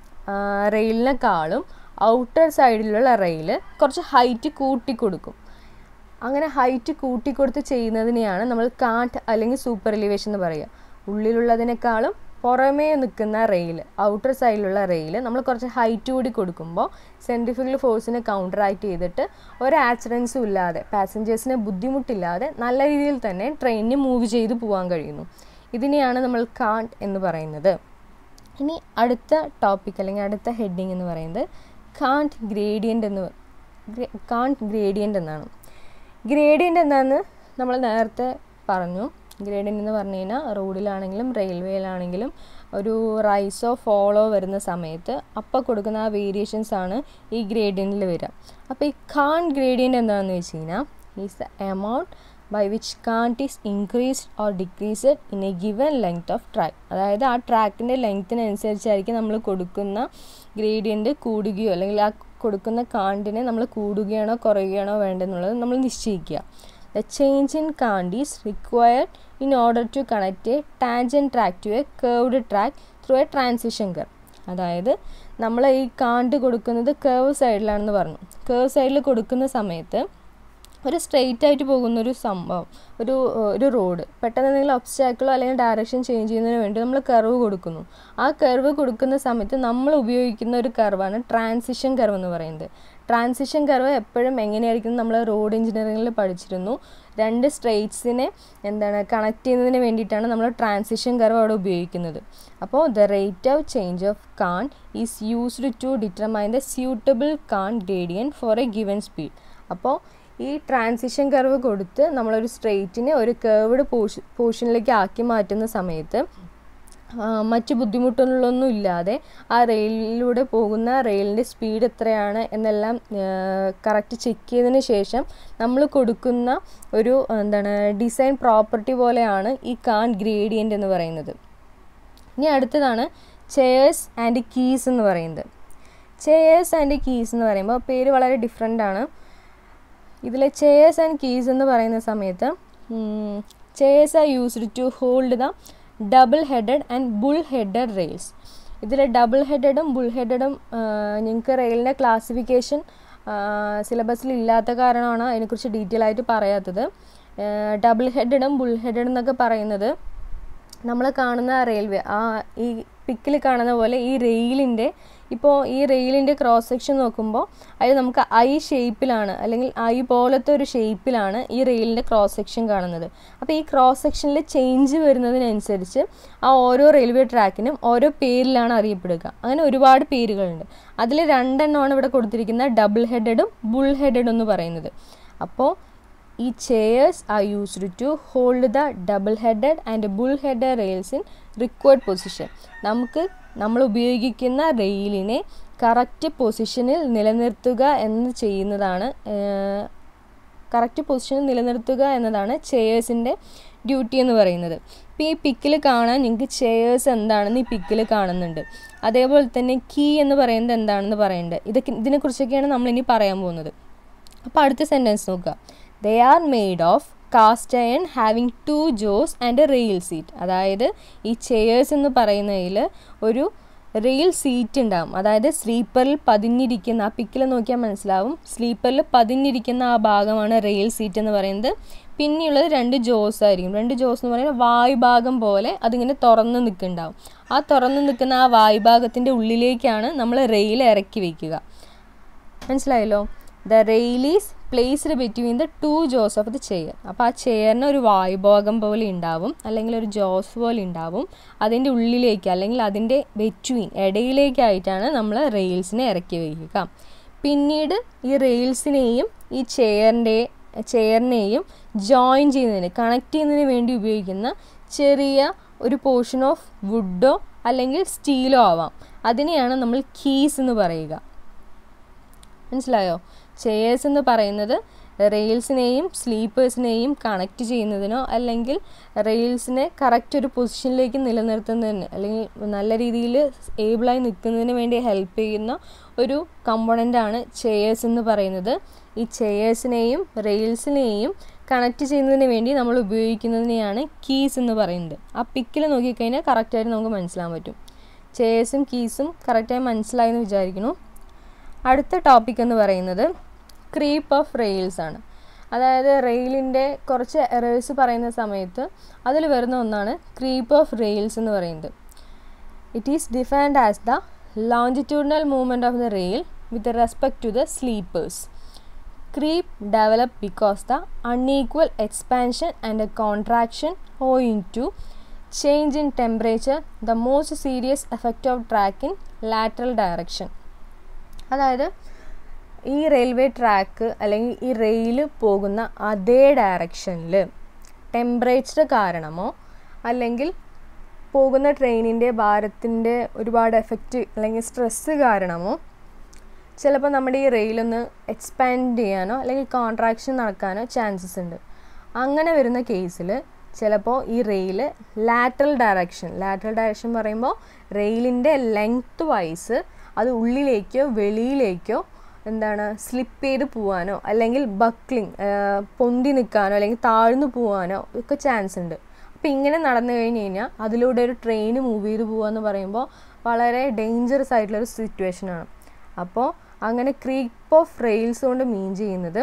റെയിലിനെക്കാളും ഔട്ടർ സൈഡിലുള്ള റെയിൽ കുറച്ച് ഹൈറ്റ് കൂട്ടിക്കൊടുക്കും അങ്ങനെ ഹൈറ്റ് കൂട്ടിക്കൊടുത്ത് ചെയ്യുന്നതിനെയാണ് നമ്മൾ കാട്ട് അല്ലെങ്കിൽ സൂപ്പർ എലിവേഷൻ എന്ന് പറയുക ഉള്ളിലുള്ളതിനേക്കാളും പുറമേ നിൽക്കുന്ന റെയിൽ ഔട്ടർ സൈഡിലുള്ള റെയിൽ നമ്മൾ കുറച്ച് ഹൈറ്റ് കൂടി കൊടുക്കുമ്പോൾ സെൻട്രിഫ്യൂഗൽ ഫോഴ്സിനെ കൗണ്ടറാക്ട് ചെയ്തിട്ട് ഒരു ആക്സിഡൻസും ഇല്ലാതെ പാസഞ്ചേഴ്സിന് ബുദ്ധിമുട്ടില്ലാതെ നല്ല രീതിയിൽ തന്നെ ട്രെയിനിന് മൂവ് ചെയ്ത് പോകാൻ കഴിയുന്നു ഇതിനെയാണ് നമ്മൾ കാണ്ട് എന്ന് പറയുന്നത് ഇനി അടുത്ത ടോപ്പിക് അല്ലെങ്കിൽ അടുത്ത ഹെഡിങ് എന്ന് പറയുന്നത് കാണ്ട് ഗ്രേഡിയൻ്റ് എന്ന് കാണ്ട് ഗ്രേഡിയൻ്റ് എന്നാണ് ഗ്രേഡിയൻ്റ് എന്താണെന്ന് നമ്മൾ നേരത്തെ പറഞ്ഞു ഗ്രേഡിയൻ്റ് എന്ന് പറഞ്ഞു കഴിഞ്ഞാൽ റോഡിലാണെങ്കിലും റെയിൽവേയിലാണെങ്കിലും ഒരു റൈസോ ഫോളോ വരുന്ന സമയത്ത് അപ്പോൾ കൊടുക്കുന്ന ആ വേരിയേഷൻസ് ആണ് ഈ ഗ്രേഡിയൻറ്റിൽ വരിക അപ്പോൾ ഈ കാൺ ഗ്രേഡിയൻ്റ് എന്താണെന്ന് വെച്ച് കഴിഞ്ഞാൽ is the amount by which cant is increased or decreased in a given length of track അതായത് ആ ട്രാക്കിൻ്റെ ലെങ്ത്തിനനുസരിച്ചായിരിക്കും നമ്മൾ കൊടുക്കുന്ന ഗ്രേഡിയൻ്റ് കൂടുകയോ അല്ലെങ്കിൽ ആ കൊടുക്കുന്ന കാണ്ടിനെ നമ്മൾ കൂടുകയാണോ കുറയുകയാണോ വേണ്ടെന്നുള്ളത് നമ്മൾ നിശ്ചയിക്കുക the change in cant is required in order to connect a tangent track to a curved track through a transition curve അതായത് നമ്മൾ ഈ കാണ്ട് കൊടുക്കുന്നത് കേർവ് സൈഡിലാണെന്ന് പറഞ്ഞു കേർവ് സൈഡിൽ കൊടുക്കുന്ന സമയത്ത് ഒരു സ്ട്രെയിറ്റ് ആയിട്ട് പോകുന്ന ഒരു സംഭവം ഒരു ഒരു റോഡ് പെട്ടെന്ന് എന്തെങ്കിലും ഒബ്സ്റ്റാക്കിളോ അല്ലെങ്കിൽ ഡയറക്ഷൻ ചേഞ്ച് ചെയ്യുന്നതിന് വേണ്ടി നമ്മൾ കർവ് കൊടുക്കുന്നു ആ കർവ് കൊടുക്കുന്ന സമയത്ത് നമ്മൾ ഉപയോഗിക്കുന്ന ഒരു കർവാണ് ട്രാൻസിഷൻ കർവ് എന്ന് പറയുന്നത് ട്രാൻസിഷൻ കർവ് എപ്പോഴും എങ്ങനെയായിരിക്കും നമ്മൾ റോഡ് എഞ്ചിനീയറിംഗിൽ പഠിച്ചിരുന്നു രണ്ട് സ്ട്രെയിറ്റ്സിനെ എന്താണ് കണക്ട് ചെയ്യുന്നതിന് വേണ്ടിയിട്ടാണ് നമ്മൾ ട്രാൻസിഷൻ കർവ് അവിടെ ഉപയോഗിക്കുന്നത് അപ്പോൾ the rate of change of cant is used to determine the suitable cant gradient for a given speed അപ്പോൾ ഈ ട്രാൻസിഷൻ കർവ് കൊടുത്ത് നമ്മളൊരു സ്ട്രെയിറ്റിനെ ഒരു കേർവ്ഡ് പോർഷൻ പോർഷനിലേക്ക് ആക്കി മാറ്റുന്ന സമയത്ത് മറ്റ് ബുദ്ധിമുട്ടുകളൊന്നും ഇല്ലാതെ ആ റെയിലിലൂടെ പോകുന്ന റെയിലിൻ്റെ സ്പീഡ് എത്രയാണ് എന്നെല്ലാം കറക്റ്റ് ചെക്ക് ചെയ്തതിന് ശേഷം നമ്മൾ കൊടുക്കുന്ന ഒരു എന്താണ് ഡിസൈൻ പ്രോപ്പർട്ടി പോലെയാണ് ഈ കാൺ ഗ്രേഡിയൻ്റ് എന്ന് പറയുന്നത് ഇനി അടുത്തതാണ് ചെയേഴ്സ് ആൻഡ് കീസ് എന്ന് പറയുന്നത് ചെയേഴ്സ് ആൻഡ് കീസ് എന്ന് പറയുമ്പോൾ പേര് വളരെ ഡിഫറെൻ്റ് ആണ് ഇതിൽ ചെയേഴ്സ് ആൻഡ് കീസ് എന്ന് പറയുന്ന സമയത്ത് chairs are used to hold the double headed and bull headed rails ഇതിൽ ഡബിൾ ഹെഡഡും ബുൾ ഹെഡഡും നിങ്ങൾക്ക് റെയിലിൻ്റെ ക്ലാസിഫിക്കേഷൻ സിലബസിൽ ഇല്ലാത്ത കാരണമാണ് അതിനെക്കുറിച്ച് ഡീറ്റെയിൽ ആയിട്ട് പറയാത്തത് ഡബിൾ ഹെഡഡും ബുൾ ഹെഡഡ് എന്നൊക്കെ പറയുന്നത് നമ്മൾ കാണുന്ന റെയിൽവേ ആ ഈ പിക്കിൽ കാണുന്ന പോലെ ഈ റെയിലിൻ്റെ ഇപ്പോൾ ഈ റെയിലിൻ്റെ ക്രോസ് സെക്ഷൻ നോക്കുമ്പോൾ അത് നമുക്ക് ഐ ഷേപ്പിലാണ് അല്ലെങ്കിൽ ഐ പോലത്തെ ഒരു ഷേപ്പിലാണ് ഈ റെയിലിൻ്റെ ക്രോസ് സെക്ഷൻ കാണുന്നത് അപ്പോൾ ഈ ക്രോസ് സെക്ഷനിൽ ചേഞ്ച് വരുന്നതിനനുസരിച്ച് ആ ഓരോ റെയിൽവേ ട്രാക്കിനും ഓരോ പേരിലാണ് അറിയപ്പെടുക അങ്ങനെ ഒരുപാട് പേരുകളുണ്ട് അതിൽ രണ്ടെണ്ണമാണ് ഇവിടെ കൊടുത്തിരിക്കുന്ന ഡബിൾ ഹെഡഡും ബുൾ ഹെഡഡ് എന്ന് പറയുന്നത് അപ്പോൾ ഈ chairs are used to hold the double headed and bull headed rails in required position നമുക്ക് നമ്മൾ ഉപയോഗിക്കുന്ന റെയിലിനെ കറക്റ്റ് പൊസിഷനിൽ നിലനിർത്തുക എന്ന് ചെയ്യുന്നതാണ് കറക്റ്റ് പൊസിഷനിൽ നിലനിർത്തുക എന്നതാണ് ചെയേഴ്സിൻ്റെ ഡ്യൂട്ടി എന്ന് പറയുന്നത് ഇപ്പോൾ ഈ പിക്കിൽ കാണാൻ നിങ്ങൾക്ക് ചെയേഴ്സ് എന്താണെന്ന് ഈ പിക്കിൽ കാണുന്നുണ്ട് അതേപോലെ തന്നെ കീ എന്ന് പറയുന്നത് എന്താണെന്ന് പറയുന്നുണ്ട് ഇതൊക്കെ ഇതിനെക്കുറിച്ചൊക്കെയാണ് നമ്മളിനി പറയാൻ പോകുന്നത് അപ്പോൾ അടുത്ത സെൻറ്റൻസ് നോക്കുക they are made of cast iron having two jaws and rail seat അതായത് ഈ ചെയേഴ്സ് എന്ന് പറയുന്നതിൽ ഒരു റെയിൽ സീറ്റ് ഉണ്ടാകും അതായത് സ്ലീപ്പറിൽ പതിഞ്ഞിരിക്കുന്ന ആ പിക്കിൽ നോക്കിയാൽ മനസ്സിലാവും സ്ലീപ്പറിൽ പതിഞ്ഞിരിക്കുന്ന ആ ഭാഗമാണ് റെയിൽ സീറ്റ് എന്ന് പറയുന്നത് പിന്നെയുള്ളത് രണ്ട് ജോസ് ആയിരിക്കും രണ്ട് ജോസ് എന്ന് പറയുന്നത് വായുഭാഗം പോലെ അതിങ്ങനെ തുറന്ന് നിൽക്കുന്നുണ്ടാവും ആ തുറന്ന് നിൽക്കുന്ന ആ വായുഭാഗത്തിൻ്റെ ഉള്ളിലേക്കാണ് നമ്മൾ റെയിൽ ഇറക്കി വയ്ക്കുക മനസ്സിലായല്ലോ the rail is placed between the two jaws of the chair അപ്പോൾ ആ ചെയറിന് ഒരു വായുഭാഗം പോലെ ഉണ്ടാവും അല്ലെങ്കിൽ ഒരു ജോസ് പോലെ ഉണ്ടാവും അതിൻ്റെ ഉള്ളിലേക്ക് അല്ലെങ്കിൽ അതിൻ്റെ ബിറ്റ്വീൻ ഇടയിലേക്കായിട്ടാണ് നമ്മൾ റെയിൽസിനെ ഇറക്കി വയ്ക്കുക പിന്നീട് ഈ റെയിൽസിനെയും ഈ ചെയറിൻ്റെ ചെയറിനെയും ജോയിൻ ചെയ്യുന്നതിന് കണക്ട് ചെയ്യുന്നതിന് വേണ്ടി ഉപയോഗിക്കുന്ന ചെറിയ ഒരു പോർഷൻ ഓഫ് വുഡോ അല്ലെങ്കിൽ സ്റ്റീലോ ആവാം അതിനെയാണ് നമ്മൾ കീസ് എന്ന് പറയുക മനസ്സിലായോ ചെയേഴ്സ് എന്ന് പറയുന്നത് റെയിൽസിനെയും സ്ലീപ്പേഴ്സിനെയും കണക്ട് ചെയ്യുന്നതിനോ അല്ലെങ്കിൽ റെയിൽസിനെ കറക്റ്റ് ഒരു പൊസിഷനിലേക്ക് നിലനിർത്തുന്നതിന് അല്ലെങ്കിൽ നല്ല രീതിയിൽ ഏബിളായി നിൽക്കുന്നതിന് വേണ്ടി ഹെൽപ്പ് ചെയ്യുന്ന ഒരു കമ്പോണൻ്റാണ് ചെയേഴ്സ് എന്ന് പറയുന്നത് ഈ ചെയേഴ്സിനെയും റെയിൽസിനെയും കണക്ട് ചെയ്യുന്നതിന് വേണ്ടി നമ്മൾ ഉപയോഗിക്കുന്നതിനെയാണ് കീസ് എന്ന് പറയുന്നത് ആ പിക്കിൽ നോക്കിക്കഴിഞ്ഞാൽ കറക്റ്റായിട്ട് നമുക്ക് മനസ്സിലാൻ പറ്റും ചെയേഴ്സും കീസും കറക്റ്റായി മനസ്സിലായി എന്ന് വിചാരിക്കുന്നു അടുത്ത ടോപ്പിക് എന്ന് പറയുന്നത് ക്രീപ്പ് ഓഫ് റെയിൽസ് ആണ് അതായത് റെയിലിൻ്റെ കുറച്ച് എറേഴ്സ് പറയുന്ന സമയത്ത് അതിൽ വരുന്ന ഒന്നാണ് ക്രീപ്പ് ഓഫ് റെയിൽസ് എന്ന് പറയുന്നത് it is defined as the longitudinal movement of the rail with respect to the sleepers creep develop because the unequal expansion and a contraction owing to change in temperature the most serious effect of track in lateral direction അതായത് ഈ railway track അല്ലെങ്കിൽ ഈ rail പോകുന്ന അതേ ഡയറക്ഷനിൽ temperature കാരണമോ അല്ലെങ്കിൽ പോകുന്ന ട്രെയിനിൻ്റെ ഭാരത്തിൻ്റെ ഒരുപാട് എഫക്റ്റ് അല്ലെങ്കിൽ സ്ട്രെസ്സ് കാരണമോ ചിലപ്പോൾ നമ്മുടെ ഈ റെയിലൊന്ന് എക്സ്പാൻഡ് ചെയ്യാനോ അല്ലെങ്കിൽ കോൺട്രാക്ഷൻ നടക്കാനോ ചാൻസസ് ഉണ്ട് അങ്ങനെ വരുന്ന കേസിൽ ചിലപ്പോൾ ഈ rail lateral direction lateral direction പറയുമ്പോൾ റെയിലിൻ്റെ ലെങ്ത് വൈസ് അത് ഉള്ളിലേക്കോ വെളിയിലേക്കോ എന്താണ് സ്ലിപ്പ് ചെയ്ത് പോവാനോ അല്ലെങ്കിൽ ബക്ലിങ് പൊന്തി നിൽക്കാനോ അല്ലെങ്കിൽ താഴ്ന്നു പോവാനോ ഒക്കെ ചാൻസ് ഉണ്ട് അപ്പോൾ ഇങ്ങനെ നടന്നു കഴിഞ്ഞ് കഴിഞ്ഞാൽ അതിലൂടെ ഒരു ട്രെയിൻ മൂവ് ചെയ്ത് പോകാന്ന് പറയുമ്പോൾ വളരെ ഡേഞ്ചറസ് ആയിട്ടുള്ളൊരു സിറ്റുവേഷനാണ് അപ്പോൾ അങ്ങനെ ക്രീപ്പ് ഓഫ് റെയിൽസ് കൊണ്ട് മീൻ ചെയ്യുന്നത്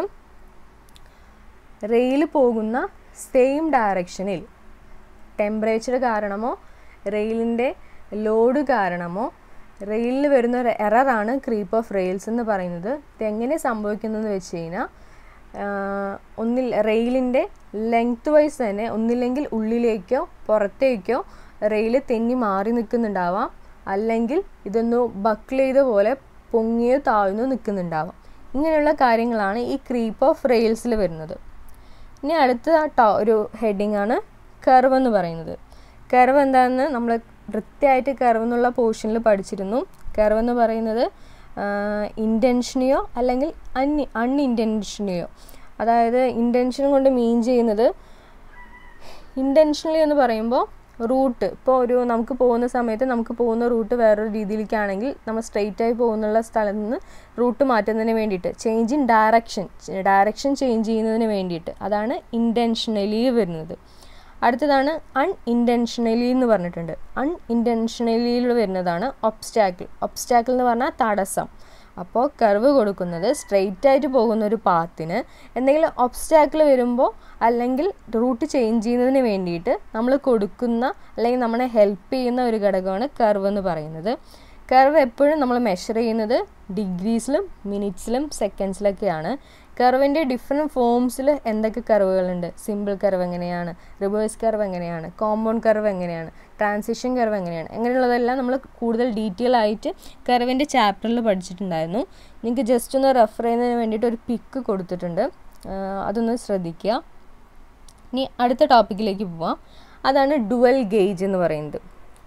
റെയിൽ പോകുന്ന സെയിം ഡയറക്ഷനിൽ ടെമ്പറേച്ചർ കാരണമോ റെയിലിൻ്റെ ലോഡ് കാരണമോ റെയിലിൽ വരുന്ന ഒരു എററാണ് ക്രീപ്പ് ഓഫ് റെയിൽസ് എന്ന് പറയുന്നത് ഇതെങ്ങനെ സംഭവിക്കുന്നതെന്ന് വെച്ച് കഴിഞ്ഞാൽ ഒന്നിൽ റെയിലിൻ്റെ ലെങ്ത് വൈസ് തന്നെ ഒന്നില്ലെങ്കിൽ ഉള്ളിലേക്കോ പുറത്തേക്കോ റെയിൽ തെന്നി മാറി നിൽക്കുന്നുണ്ടാവാം അല്ലെങ്കിൽ ഇതൊന്ന് ബക്കിൾ ചെയ്ത പോലെ പൊങ്ങിയോ താഴ്ന്നോ നിൽക്കുന്നുണ്ടാവാം ഇങ്ങനെയുള്ള കാര്യങ്ങളാണ് ഈ ക്രീപ്പ് ഓഫ് റെയിൽസിൽ വരുന്നത് ഇനി അടുത്ത ടോ ഒരു ഹെഡിങ് ആണ് കർവ് എന്ന് പറയുന്നത് കർവ് എന്താണെന്ന് നമ്മൾ വൃത്തിയായിട്ട് കർവ് എന്നുള്ള പോർഷനിൽ പഠിച്ചിരുന്നു കർവ് എന്ന് പറയുന്നത് ഇൻറ്റൻഷനെയോ അല്ലെങ്കിൽ അൺ അൺഇൻറ്റൻഷനെയോ അതായത് ഇൻറ്റൻഷൻ കൊണ്ട് മീൻ ചെയ്യുന്നത് ഇൻറ്റൻഷനലി എന്ന് പറയുമ്പോൾ റൂട്ട് ഇപ്പോൾ ഒരു നമുക്ക് പോകുന്ന സമയത്ത് നമുക്ക് പോകുന്ന റൂട്ട് വേറൊരു രീതിയിലേക്കാണെങ്കിൽ നമ്മൾ സ്ട്രെയിറ്റ് ആയി പോകുന്നുള്ള സ്ഥലത്ത് നിന്ന് റൂട്ട് മാറ്റുന്നതിന് വേണ്ടിയിട്ട് change in direction direction change ചെയ്യുന്നതിന് വേണ്ടിയിട്ട് അതാണ് ഇൻറ്റൻഷനലി വരുന്നത് അടുത്തതാണ് അൺഇൻറ്റൻഷനലി എന്ന് പറഞ്ഞിട്ടുണ്ട് അൺഇൻറ്റൻഷനലിയിൽ വരുന്നതാണ് ഒബ്സ്റ്റാക്കിൾ ഒബ്സ്റ്റാക്കിൾ എന്ന് പറഞ്ഞാൽ തടസ്സം അപ്പോൾ കർവ് കൊടുക്കുന്നത് സ്ട്രെയിറ്റ് ആയിട്ട് പോകുന്ന ഒരു പാത്തിന് എന്തെങ്കിലും ഒബ്സ്റ്റാക്കിൾ വരുമ്പോൾ അല്ലെങ്കിൽ റൂട്ട് ചേഞ്ച് ചെയ്യുന്നതിന് വേണ്ടിയിട്ട് നമ്മൾ കൊടുക്കുന്ന അല്ലെങ്കിൽ നമ്മളെ ഹെൽപ്പ് ചെയ്യുന്ന ഒരു ഘടകമാണ് കർവ് എന്ന് പറയുന്നത് കർവ് എപ്പോഴും നമ്മൾ മെഷർ ചെയ്യുന്നത് ഡിഗ്രീസിലും മിനിറ്റ്സിലും സെക്കൻഡ്സിലൊക്കെയാണ് കർവിൻ്റെ ഡിഫറെൻറ്റ് ഫോംസിൽ എന്തൊക്കെ കർവുകളുണ്ട് സിമ്പിൾ കർവ് എങ്ങനെയാണ് റിവേഴ്സ് കർവ് എങ്ങനെയാണ് കോമ്പൗണ്ട് കർവ് എങ്ങനെയാണ് ട്രാൻസിഷൻ കർവ് എങ്ങനെയാണ് അങ്ങനെയുള്ളതെല്ലാം നമ്മൾ കൂടുതൽ ഡീറ്റെയിൽ ആയിട്ട് കർവിൻ്റെ ചാപ്റ്ററിൽ പഠിച്ചിട്ടുണ്ടായിരുന്നു നിങ്ങൾക്ക് ജസ്റ്റ് ഒന്ന് റെഫർ ചെയ്യുന്നതിന് വേണ്ടിയിട്ട് ഒരു പിക്ക് കൊടുത്തിട്ടുണ്ട് അതൊന്ന് ശ്രദ്ധിക്കുക ഇനി അടുത്ത ടോപ്പിക്കിലേക്ക് പോവാം അതാണ് ഡുവൽ ഗേജ് എന്ന് പറയുന്നത്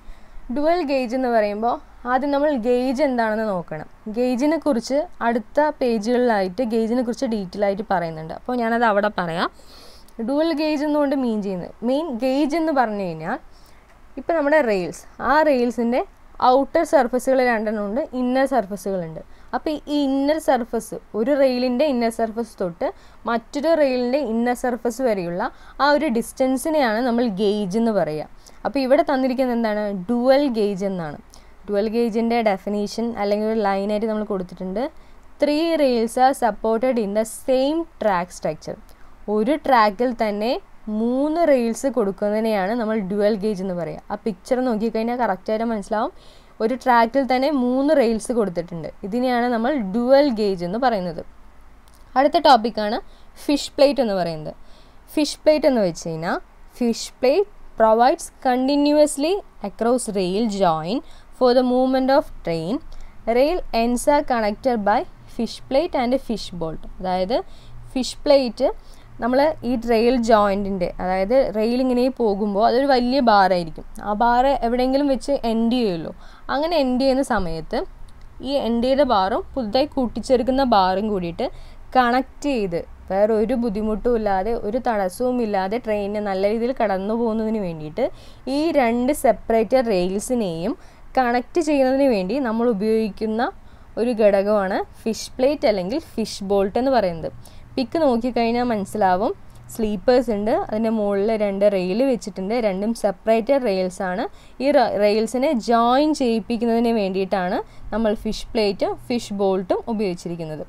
ഡുവൽ ഗേജ് എന്ന് പറയുമ്പോൾ ആദ്യം നമ്മൾ ഗേജ് എന്താണെന്ന് നോക്കണം ഗേജിനെ കുറിച്ച് അടുത്ത പേജുകളിലായിട്ട് ഗേജിനെ കുറിച്ച് ഡീറ്റെയിൽ ആയിട്ട് പറയുന്നുണ്ട് അപ്പോൾ ഞാനത് അവിടെ പറയാം ഡുവൽ ഗേജ് എന്നുകൊണ്ട് മീൻ ചെയ്യുന്നത് മെയിൻ ഗേജ് എന്ന് പറഞ്ഞു കഴിഞ്ഞാൽ ഇപ്പോൾ നമ്മുടെ റെയിൽസ് ആ റെയിൽസിൻ്റെ ഔട്ടർ സർഫസുകൾ രണ്ടെണ്ണം ഉണ്ട് ഇന്നർ സർഫസുകളുണ്ട് അപ്പോൾ ഈ ഇന്നർ സർഫസ് ഒരു റെയിലിൻ്റെ ഇന്നർ സർഫസ് തൊട്ട് മറ്റൊരു റെയിലിൻ്റെ ഇന്നർ സർഫസ് വരെയുള്ള ആ ഒരു ഡിസ്റ്റൻസിനെയാണ് നമ്മൾ ഗേജ് എന്ന് പറയുക അപ്പോൾ ഇവിടെ തന്നിരിക്കുന്നത് എന്താണ് ഡുവൽ ഗേജ് എന്നാണ് ഡുവൽ ഗേജിൻ്റെ ഡെഫിനേഷൻ അല്ലെങ്കിൽ ഒരു ലൈനായിട്ട് നമ്മൾ കൊടുത്തിട്ടുണ്ട് three rails are supported in the same track structure ഒരു ട്രാക്കിൽ തന്നെ മൂന്ന് റെയിൽസ് കൊടുക്കുന്നതിനെയാണ് നമ്മൾ ഡുവൽ ഗേജ് എന്ന് പറയുക ആ പിക്ചർ നോക്കിക്കഴിഞ്ഞാൽ കറക്റ്റായിട്ട് മനസ്സിലാവും ഒരു ട്രാക്കിൽ തന്നെ മൂന്ന് റെയിൽസ് കൊടുത്തിട്ടുണ്ട് ഇതിനെയാണ് നമ്മൾ ഡുവൽ ഗേജ് എന്ന് പറയുന്നത് അടുത്ത ടോപ്പിക്കാണ് ഫിഷ് പ്ലേറ്റ് എന്ന് പറയുന്നത് ഫിഷ് പ്ലേറ്റ് എന്ന് വെച്ച് കഴിഞ്ഞാൽ fish plate provides continuously across rail joint for the movement of train rail ends are connected by fish plate and fish bolt അതായത് ഫിഷ് പ്ലേറ്റ് നമ്മൾ ഈ റെയിൽ ജോയിൻറ്റിൻ്റെ അതായത് റെയിൽ ഇങ്ങനെ പോകുമ്പോൾ അതൊരു വലിയ ബാറായിരിക്കും ആ ബാറ് എവിടെയെങ്കിലും വെച്ച് എൻഡ് ചെയ്യുമല്ലോ അങ്ങനെ എൻഡ് ചെയ്യുന്ന സമയത്ത് ഈ എൻഡ് ചെയ്ത ബാറും പുതുതായി കൂട്ടിച്ചേർക്കുന്ന ബാറും കൂടിയിട്ട് കണക്ട് ചെയ്ത് വേറെ ഒരു ബുദ്ധിമുട്ടും ഇല്ലാതെ ഒരു തടസ്സവും ഇല്ലാതെ ട്രെയിനിന് നല്ല രീതിയിൽ കടന്നു പോകുന്നതിന് വേണ്ടിയിട്ട് ഈ രണ്ട് സെപ്പറേറ്റഡ് റെയിൽസിനെയും കണക്ട് ചെയ്യുന്നതിന് വേണ്ടി നമ്മൾ ഉപയോഗിക്കുന്ന ഒരു ഘടകമാണ് ഫിഷ് പ്ലേറ്റ് അല്ലെങ്കിൽ ഫിഷ് ബോൾട്ട് എന്ന് പറയുന്നത് പിക്ക് നോക്കിക്കഴിഞ്ഞാൽ മനസ്സിലാവും സ്ലീപ്പേഴ്സ് ഉണ്ട് അതിൻ്റെ മുകളിൽ രണ്ട് റെയിൽ വെച്ചിട്ടുണ്ട് രണ്ടും സെപ്പറേറ്റഡ് റെയിൽസ് ആണ് ഈ റെയിൽസിനെ ജോയിൻ ചെയ്യിപ്പിക്കുന്നതിന് വേണ്ടിയിട്ടാണ് നമ്മൾ ഫിഷ് പ്ലേറ്റും ഫിഷ് ബോൾട്ടും ഉപയോഗിച്ചിരിക്കുന്നത്